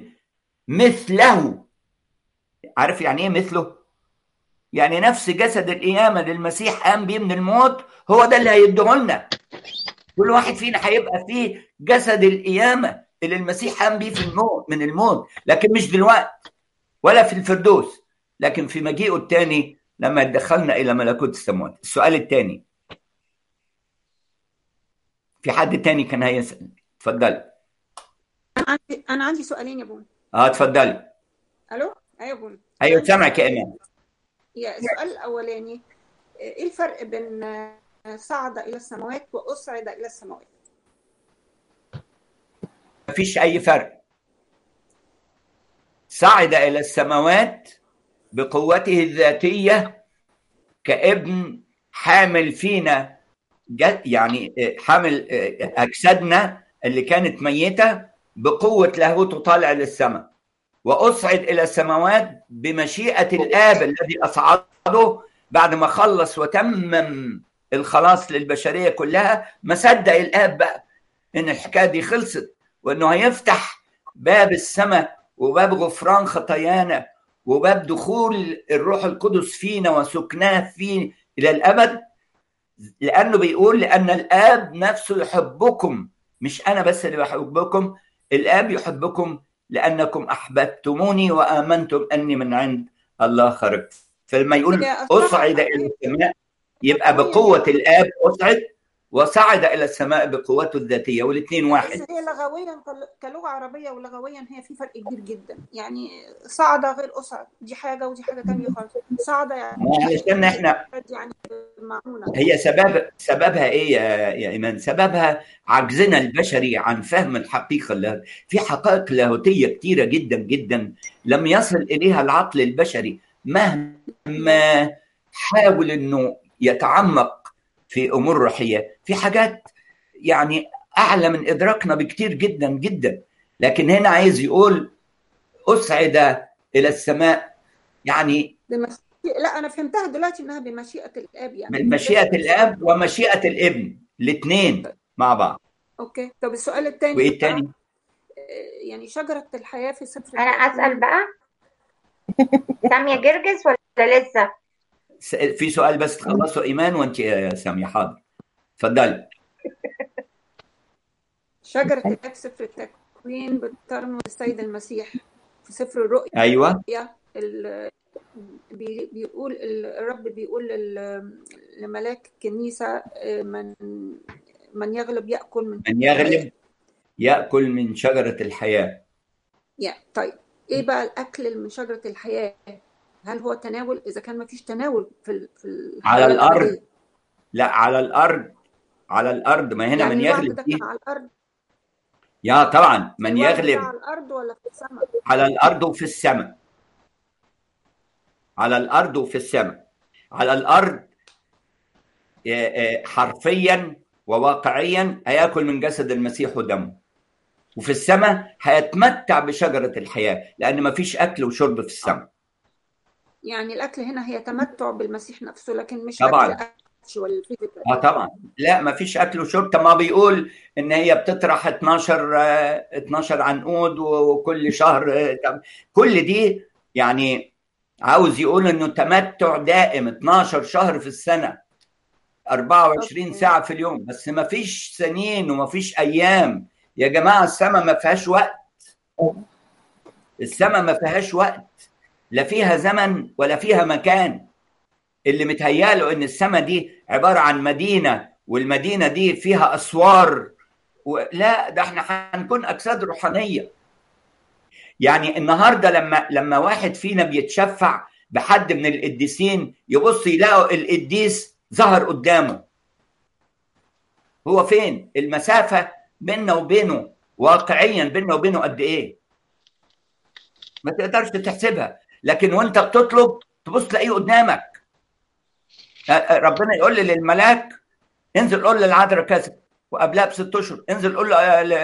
[SPEAKER 1] مثله عارف يعني ايه مثله يعني نفس جسد القيامه للمسيح قام بيه من الموت هو ده اللي هيديه لنا كل واحد فينا هيبقى فيه جسد القيامه اللي المسيح قام بيه في الموت من الموت لكن مش دلوقتي ولا في الفردوس لكن في مجيئه الثاني لما يدخلنا الى ملكوت السماوات السؤال الثاني في حد تاني كان هيسال اتفضلي
[SPEAKER 3] أنا عندي أنا عندي سؤالين يا بونا
[SPEAKER 1] اه اتفضلي
[SPEAKER 3] ألو أيوة يا بونا
[SPEAKER 1] ايوه
[SPEAKER 3] عندي
[SPEAKER 1] سامعك يا
[SPEAKER 3] سؤالين.
[SPEAKER 1] ايمان
[SPEAKER 3] يا السؤال الأولاني إيه الفرق بين صعد إلى السماوات وأصعد إلى السماوات؟
[SPEAKER 1] مفيش اي فرق صعد الى السماوات بقوته الذاتيه كابن حامل فينا جد يعني حامل اجسادنا اللي كانت ميته بقوه لاهوته طالع للسماء واصعد الى السماوات بمشيئه الاب الذي اصعده بعد ما خلص وتمم الخلاص للبشريه كلها ما صدق الاب بقى ان الحكايه دي خلصت وانه هيفتح باب السماء وباب غفران خطايانا وباب دخول الروح القدس فينا وسكناه فيه الى الابد لانه بيقول لان الاب نفسه يحبكم مش انا بس اللي بحبكم الاب يحبكم لانكم احببتموني وامنتم اني من عند الله خرجت فلما يقول
[SPEAKER 3] هي أصلاً-
[SPEAKER 1] اصعد الى السماء يبقى بقوه الاب اصعد وصعد الى السماء بقوته الذاتيه والاثنين واحد
[SPEAKER 3] بس هي لغويا كل- كلغة عربية ولغويا هي في فرق كبير جدا يعني صعد غير أصعد دي حاجة ودي حاجة تانية خالص صعد يعني
[SPEAKER 1] ما علشان احنا
[SPEAKER 3] يعني معونة
[SPEAKER 1] هي سبب سببها ايه يا يا ايمان؟ سببها عجزنا البشري عن فهم الحقيقه اللاهوتية. في حقائق لاهوتيه كتيره جدا جدا لم يصل اليها العقل البشري مهما حاول انه يتعمق في امور روحيه، في حاجات يعني اعلى من ادراكنا بكتير جدا جدا، لكن هنا عايز يقول اصعد الى السماء يعني
[SPEAKER 3] بمشيئة لا أنا فهمتها دلوقتي إنها بمشيئة الآب يعني
[SPEAKER 1] من مشيئه الاب ومشيئه الابن الاثنين مع بعض.
[SPEAKER 3] أوكي طب السؤال الثاني
[SPEAKER 1] وايه التاني؟
[SPEAKER 3] يعني شجرة الحياة في سفر
[SPEAKER 4] انا
[SPEAKER 3] التكوين.
[SPEAKER 4] اسال بقى ساميه جرجس ولا لسه
[SPEAKER 1] س- في سؤال بس تخلصوا ايمان وانت يا ساميه حاضر اتفضلي
[SPEAKER 3] شجرة الحياة في سفر التكوين بترمز السيد المسيح في سفر الرؤيا
[SPEAKER 1] ايوه
[SPEAKER 3] ال- بي- بيقول ال- الرب بيقول لل- لملاك الكنيسة آه، من من يغلب يأكل من
[SPEAKER 1] من يغلب ياكل من شجره الحياه
[SPEAKER 3] يا طيب ايه بقى الاكل من شجره الحياه هل هو تناول اذا كان ما فيش تناول في ال- في الحياة
[SPEAKER 1] على الأرض.
[SPEAKER 3] الأبدية؟
[SPEAKER 1] لا على الارض على الارض ما هنا
[SPEAKER 3] يعني
[SPEAKER 1] من
[SPEAKER 3] الوعد
[SPEAKER 1] يغلب
[SPEAKER 3] ده
[SPEAKER 1] دي
[SPEAKER 3] كان على الارض
[SPEAKER 1] يا طبعا من
[SPEAKER 3] الوعد ده
[SPEAKER 1] يغلب
[SPEAKER 3] على الارض ولا في السماء
[SPEAKER 1] على الارض وفي السماء على الارض وفي السماء على الارض حرفيا وواقعيا هياكل من جسد المسيح ودمه وفي السماء هيتمتع بشجره الحياه لان ما فيش اكل وشرب في السماء
[SPEAKER 3] يعني الاكل هنا هي تمتع بالمسيح نفسه لكن مش
[SPEAKER 1] طبعا
[SPEAKER 3] اكل
[SPEAKER 1] اه طبعا لا ما فيش اكل وشرب طب ما بيقول ان هي بتطرح 12 12 عنقود وكل شهر كل دي يعني عاوز يقول انه تمتع دائم 12 شهر في السنه 24 أوكي. ساعه في اليوم بس ما فيش سنين وما فيش ايام يا جماعه السماء ما فيهاش وقت السماء ما فيهاش وقت لا فيها زمن ولا فيها مكان اللي متهياله ان السماء دي عباره عن مدينه والمدينه دي فيها اسوار و... لا ده احنا هنكون اجساد روحانيه يعني النهارده لما لما واحد فينا بيتشفع بحد من القديسين يبص يلاقوا القديس ظهر قدامه هو فين المسافه بيننا وبينه واقعيا بيننا وبينه قد ايه ما تقدرش تحسبها لكن وانت بتطلب تبص تلاقيه قدامك ربنا يقول للملاك انزل قول للعذراء كذا وقبلها بست اشهر انزل قول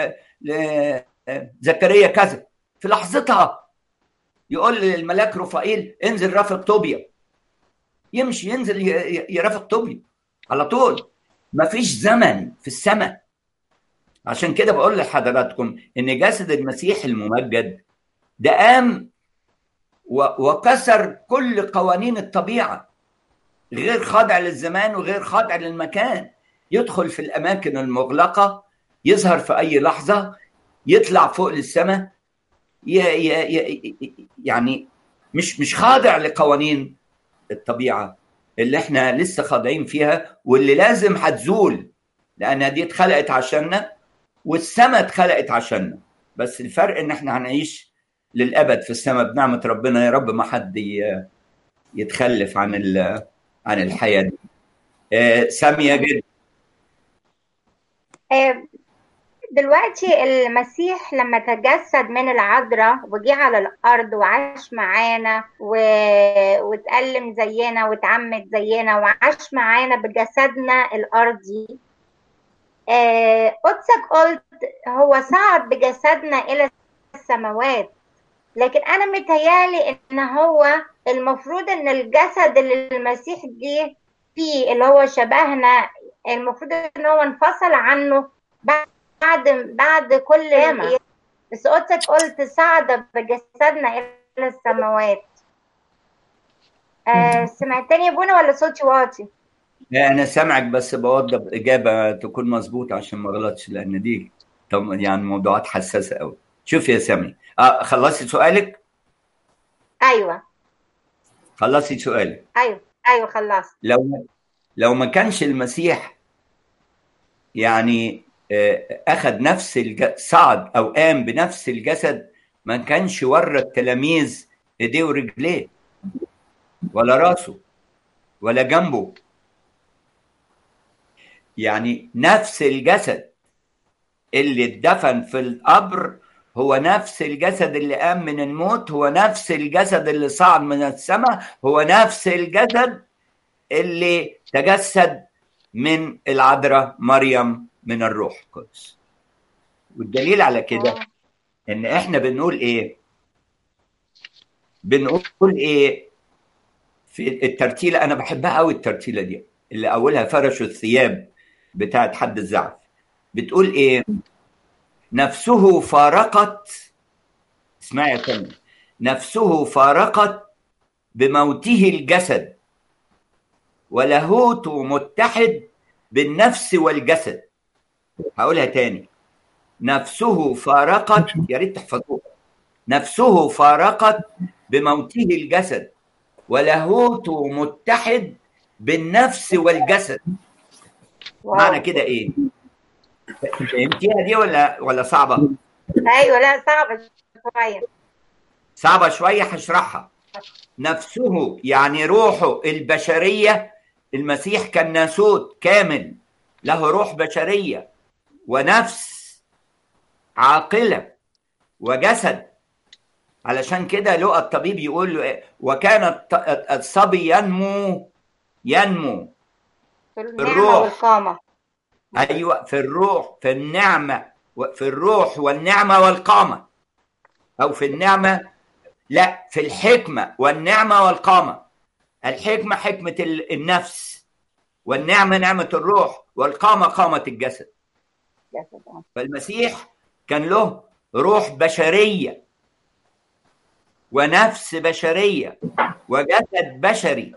[SPEAKER 1] لزكريا كذا في لحظتها يقول للملاك رفائيل انزل رافق طوبيا يمشي ينزل يرافق طوبيا على طول مفيش زمن في السماء عشان كده بقول لحضراتكم ان جسد المسيح الممجد ده قام وكسر كل قوانين الطبيعه غير خاضع للزمان وغير خاضع للمكان يدخل في الاماكن المغلقه يظهر في اي لحظه يطلع فوق للسماء يعني مش مش خاضع لقوانين الطبيعه اللي احنا لسه خاضعين فيها واللي لازم هتزول لانها دي اتخلقت عشاننا والسماء اتخلقت عشاننا بس الفرق ان احنا هنعيش للابد في السماء بنعمه ربنا يا رب ما حد يتخلف عن عن الحياه دي آه ساميه جدا
[SPEAKER 4] دلوقتي المسيح لما تجسد من العذراء وجي على الارض وعاش معانا و... واتألم زينا واتعمد زينا وعاش معانا بجسدنا الارضي آه... قدسك قلت هو صعد بجسدنا الى السماوات لكن انا متهيالي ان هو المفروض ان الجسد اللي المسيح جه فيه اللي هو شبهنا المفروض ان هو انفصل عنه بعد بعد كل ياما بس قلت قلت صعد بجسدنا الى السماوات آه سمعتني يا بونا ولا صوتي واطي؟
[SPEAKER 1] لا انا سامعك بس بوضب اجابه تكون مظبوطه عشان ما غلطش لان دي طب يعني موضوعات حساسه قوي شوف يا سامي اه خلصتي سؤالك؟
[SPEAKER 4] ايوه
[SPEAKER 1] خلصتي سؤالك
[SPEAKER 4] ايوه ايوه خلصت
[SPEAKER 1] لو لو ما كانش المسيح يعني اخذ نفس الج... صعد او قام بنفس الجسد ما كانش ورى التلاميذ ايديه ورجليه ولا راسه ولا جنبه يعني نفس الجسد اللي اتدفن في القبر هو نفس الجسد اللي قام من الموت هو نفس الجسد اللي صعد من السماء هو نفس الجسد اللي تجسد من العذراء مريم من الروح القدس والدليل على كده ان احنا بنقول ايه بنقول ايه في الترتيله انا بحبها قوي الترتيله دي اللي اولها فرشوا الثياب بتاعت حد الزعف بتقول ايه نفسه فارقت اسمعي يا كلمة نفسه فارقت بموته الجسد ولاهوته متحد بالنفس والجسد هقولها تاني نفسه فارقت يا ريت تحفظوها نفسه فارقت بموته الجسد ولاهوته متحد بالنفس والجسد معنى كده ايه فهمتيها دي ولا ولا صعبه
[SPEAKER 4] ايوه لا صعبه شويه
[SPEAKER 1] صعبه شويه هشرحها نفسه يعني روحه البشريه المسيح كان ناسوت كامل له روح بشريه ونفس عاقله وجسد علشان كده لقى الطبيب يقول له إيه؟ وكان الط- الصبي ينمو ينمو
[SPEAKER 4] في النعمة
[SPEAKER 1] الروح.
[SPEAKER 4] والقامة
[SPEAKER 1] ايوه في الروح في النعمه و- في الروح والنعمه والقامه او في النعمه لا في الحكمه والنعمه والقامه الحكمه حكمه ال- النفس والنعمه نعمه الروح والقامه قامه الجسد
[SPEAKER 4] جسد آه.
[SPEAKER 1] فالمسيح كان له روح بشريه ونفس بشريه وجسد بشري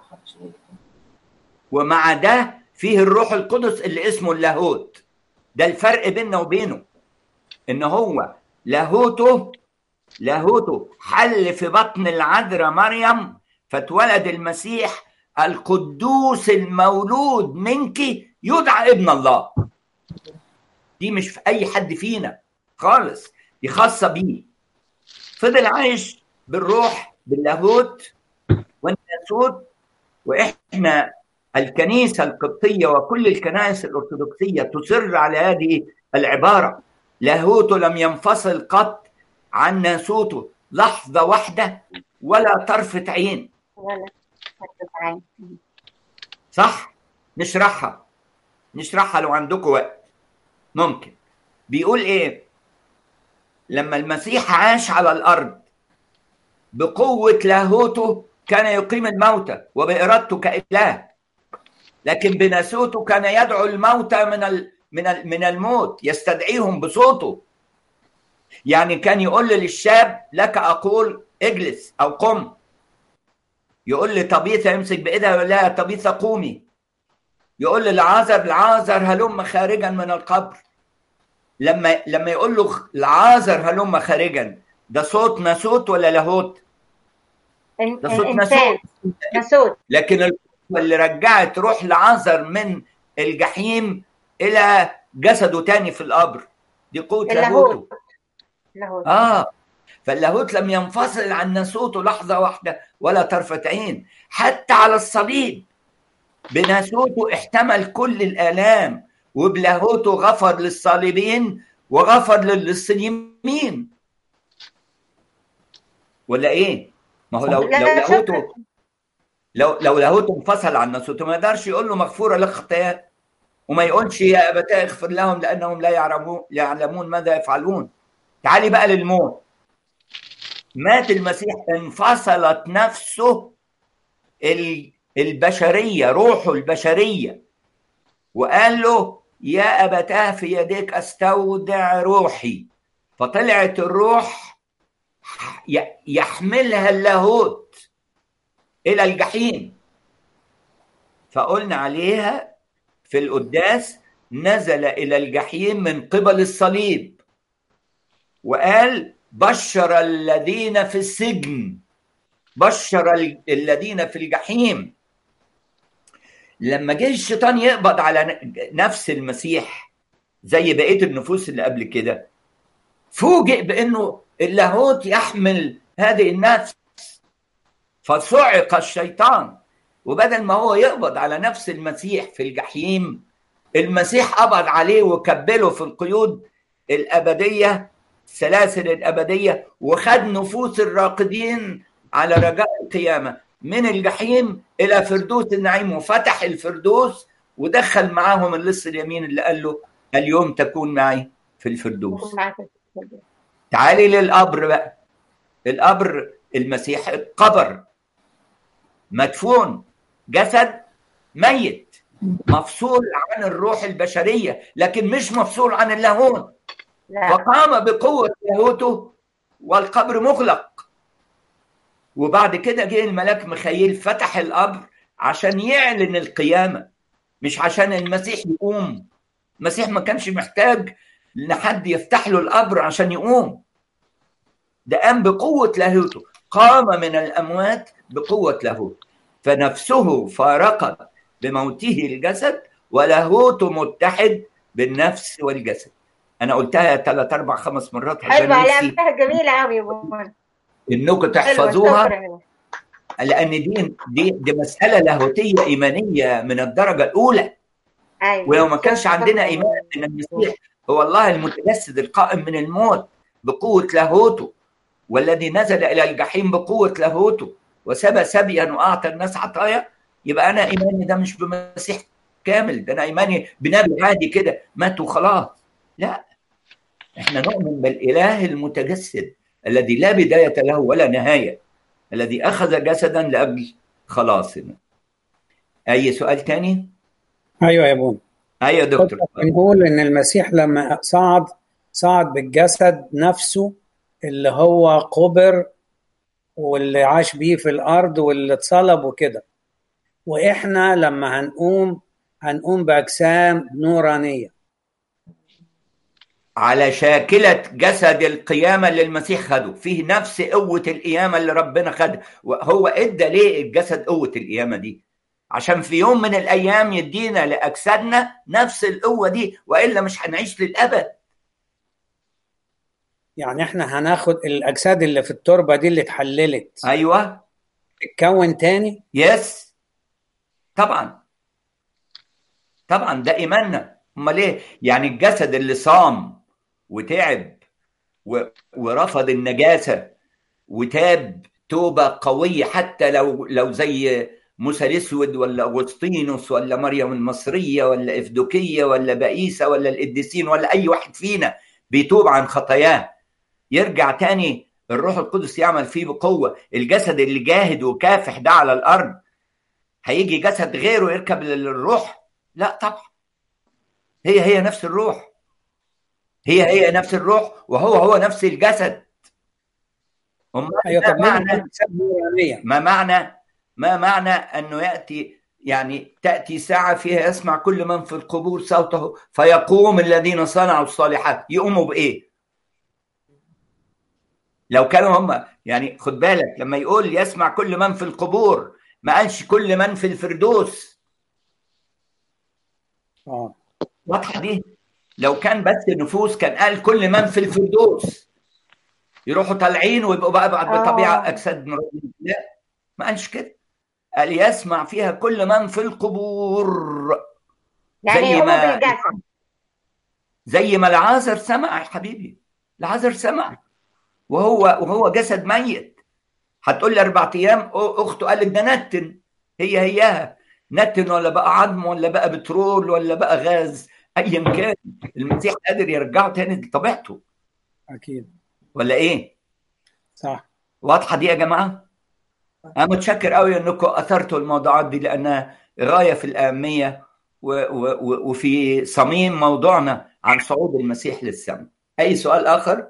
[SPEAKER 1] ومع ده فيه الروح القدس اللي اسمه اللاهوت ده الفرق بيننا وبينه ان هو لاهوته لاهوته حل في بطن العذراء مريم فاتولد المسيح القدوس المولود منك يدعى ابن الله دي مش في اي حد فينا خالص دي خاصه بيه فضل عايش بالروح باللاهوت والناسوت واحنا الكنيسه القبطيه وكل الكنائس الارثوذكسيه تصر على هذه العباره لاهوته لم ينفصل قط عن ناسوته لحظه واحده ولا طرفه عين
[SPEAKER 4] ولا حتى عين
[SPEAKER 1] صح نشرحها نشرحها لو عندكم وقت ممكن بيقول ايه لما المسيح عاش على الارض بقوه لاهوته كان يقيم الموتى وبارادته كاله لكن بناسوته كان يدعو الموتى من ال من ال من الموت يستدعيهم بصوته يعني كان يقول للشاب لك اقول اجلس او قم يقول لطبيثه يمسك بايدها يقول لها طبيثه قومي يقول للعازر العازر هلم خارجا من القبر لما لما يقول له العازر هلم خارجا ده صوت ناسوت ولا لاهوت؟
[SPEAKER 4] إن-
[SPEAKER 1] ده صوت
[SPEAKER 4] إنسان
[SPEAKER 1] ناسوت
[SPEAKER 4] ناسوت
[SPEAKER 1] لكن القوة اللي رجعت روح لعازر من الجحيم الى جسده تاني في القبر دي قوه لاهوته
[SPEAKER 4] اللاهوت لاهوت
[SPEAKER 1] اه فاللاهوت لم ينفصل عن ناسوته لحظه واحده ولا طرفه عين حتى على الصليب بناسوته احتمل كل الالام وبلاهوته غفر للصالبين وغفر للصليمين ولا ايه؟ ما هو لو
[SPEAKER 4] لا،
[SPEAKER 1] لو
[SPEAKER 4] لا،
[SPEAKER 1] لاهوته
[SPEAKER 4] شكراً.
[SPEAKER 1] لو لو لاهوته انفصل عن ناسوته ما يقدرش يقول له مغفوره لك خطاياك وما يقولش يا ابتاه اغفر لهم لانهم لا يعلمون يعلمون ماذا يفعلون تعالي بقى للموت مات المسيح انفصلت نفسه ال- البشريه روحه البشريه وقال له يا ابتاه في يديك استودع روحي فطلعت الروح ي- يحملها اللاهوت الى الجحيم فقلنا عليها في القداس نزل الى الجحيم من قبل الصليب وقال بشر الذين في السجن بشر ال- الذين في الجحيم لما جه الشيطان يقبض على ن- نفس المسيح زي بقيه النفوس اللي قبل كده فوجئ بانه اللاهوت يحمل هذه النفس فصعق الشيطان وبدل ما هو يقبض على نفس المسيح في الجحيم المسيح قبض عليه وكبله في القيود الابديه السلاسل الابديه وخد نفوس الراقدين على رجاء القيامه من الجحيم الى فردوس النعيم وفتح الفردوس ودخل معاهم اللص اليمين اللي قال له اليوم تكون معي في الفردوس
[SPEAKER 4] يكون معاك في الفردوس.
[SPEAKER 1] تعالي للقبر بقى القبر المسيح قبر مدفون جسد ميت مفصول عن الروح البشرية لكن مش مفصول عن اللاهوت
[SPEAKER 4] لا
[SPEAKER 1] فقام بقوة لاهوته والقبر مغلق وبعد كده جه الملاك مخيل فتح القبر عشان يعلن القيامة مش عشان المسيح يقوم المسيح ما كانش محتاج ان حد يفتح له القبر عشان يقوم ده قام بقوة لاهوته قام من الأموات بقوة لاهوت فنفسه فارقت بموته الجسد ولاهوته متحد بالنفس والجسد أنا قلتها ثلاث أربع خمس مرات عشان
[SPEAKER 4] حلوة
[SPEAKER 1] نفسي
[SPEAKER 4] لا جميلة قوي يا بابا
[SPEAKER 1] إنكم
[SPEAKER 4] حلوة
[SPEAKER 1] تحفظوها
[SPEAKER 4] شكرا
[SPEAKER 1] لأن دي دي دي مسألة لاهوتية إيمانية من الدرجة الأولى
[SPEAKER 4] ايوه
[SPEAKER 1] ولو ما كانش
[SPEAKER 4] شكراً.
[SPEAKER 1] عندنا إيمان إن المسيح هو الله المتجسد القائم من الموت بقوة لاهوته والذي نزل الى الجحيم بقوه لاهوته وسبى سبيا واعطى الناس عطايا يبقى انا ايماني ده مش بمسيح كامل ده انا ايماني بنبي عادي كده مات وخلاص لا احنا نؤمن بالاله المتجسد الذي لا بدايه له ولا نهايه الذي اخذ جسدا لاجل خلاصنا اي سؤال تاني
[SPEAKER 6] ايوه يا بون
[SPEAKER 1] ايوه يا دكتور
[SPEAKER 6] نقول ان المسيح لما صعد صعد بالجسد نفسه اللي هو قبر واللي عاش بيه في الارض واللي اتصلب وكده واحنا لما هنقوم هنقوم باجسام نورانيه
[SPEAKER 1] على شاكلة جسد القيامة اللي المسيح خده فيه نفس قوة القيامة اللي ربنا خدها وهو ادى ليه الجسد قوة القيامة دي عشان في يوم من الأيام يدينا لأجسادنا نفس القوة دي وإلا مش هنعيش للأبد
[SPEAKER 6] يعني احنا هناخد الاجساد اللي في التربه دي اللي اتحللت
[SPEAKER 1] أيوة
[SPEAKER 6] تتكون تاني
[SPEAKER 1] يس طبعا طبعا ده إيماننا امال ايه يعني الجسد اللي صام وتعب و... ورفض النجاسه وتاب توبه قويه حتى لو لو زي موسى الاسود ولا اغسطينوس ولا مريم المصريه ولا افدوكيه ولا بائسه ولا القديسين ولا اي واحد فينا بيتوب عن خطاياه يرجع تاني الروح القدس يعمل فيه بقوه الجسد اللي جاهد وكافح ده على الارض هيجي جسد غيره يركب الروح لا طبعا هي هي نفس الروح هي هي نفس الروح وهو هو نفس الجسد
[SPEAKER 6] ايوه طب
[SPEAKER 1] ما معنى ما معنى ما معنى انه ياتي يعني تاتي ساعه فيها يسمع كل من في القبور صوته فيقوم الذين صنعوا الصالحات يقوموا بايه؟ لو كانوا هم يعني خد بالك لما يقول يسمع كل من في القبور ما قالش كل من في الفردوس
[SPEAKER 6] اه
[SPEAKER 1] واضحه دي لو كان بس نفوس كان قال كل من في الفردوس يروحوا طالعين ويبقوا بقى بطبيعه اجساد لا ما قالش كده قال يسمع فيها كل من في القبور
[SPEAKER 4] يعني
[SPEAKER 1] زي
[SPEAKER 4] هو
[SPEAKER 1] ما
[SPEAKER 4] بالجسد
[SPEAKER 1] زي ما العازر سمع يا حبيبي العازر سمع وهو وهو جسد ميت هتقول لي اربع ايام اخته قالت ده نتن هي هياها نتن ولا بقى عظم ولا بقى بترول ولا بقى غاز ايا كان المسيح قادر يرجعه تاني لطبيعته
[SPEAKER 6] اكيد
[SPEAKER 1] ولا ايه؟
[SPEAKER 6] صح
[SPEAKER 1] واضحه دي يا جماعه؟ انا متشكر قوي انكم اثرتوا الموضوعات دي لانها غايه في الاهميه و و وفي صميم موضوعنا عن صعود المسيح للسماء. اي سؤال اخر؟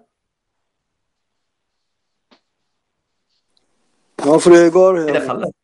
[SPEAKER 2] No fregor.
[SPEAKER 1] كده خلصت.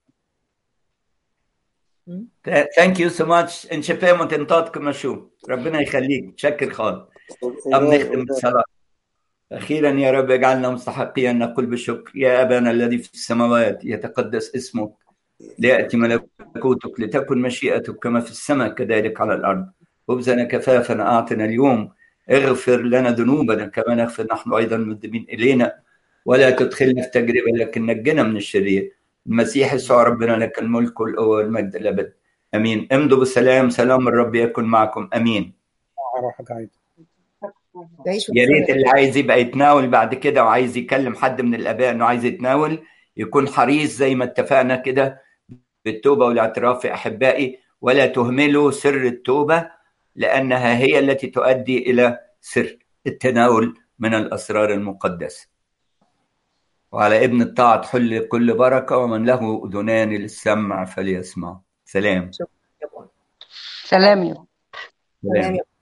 [SPEAKER 1] ثانك يو سو ماتش ان شفاء وتنطاطكم شو ربنا يخليك متشكر خالص أم نختم بالصلاة أخيرا يا رب اجعلنا مستحقين أن نقول بالشكر يا أبانا الذي في السماوات يتقدس اسمك ليأتي ملكوتك لتكن مشيئتك كما في السماء كذلك على الأرض خبزنا كفافنا أعطنا اليوم اغفر لنا ذنوبنا كما نغفر نحن أيضا المذنبين إلينا ولا تدخلنا في تجربة لكن نجنا من الشرير المسيح يسوع ربنا لك الملك والقوة والمجد الأبد أمين امضوا بالسلام سلام الرب يكن معكم أمين
[SPEAKER 6] روحك عايز
[SPEAKER 1] يا ريت اللي عايز يبقى يتناول بعد كده وعايز يكلم حد من الاباء انه عايز يتناول يكون حريص زي ما اتفقنا كده بالتوبه والاعتراف يا احبائي ولا تهملوا سر التوبه لانها هي التي تؤدي الى سر التناول من الاسرار المقدسه. وعلى ابن الطاعه تحل كل بركه ومن له اذنان للسمع فليسمع. سلام.
[SPEAKER 5] سلام يا
[SPEAKER 1] سلام.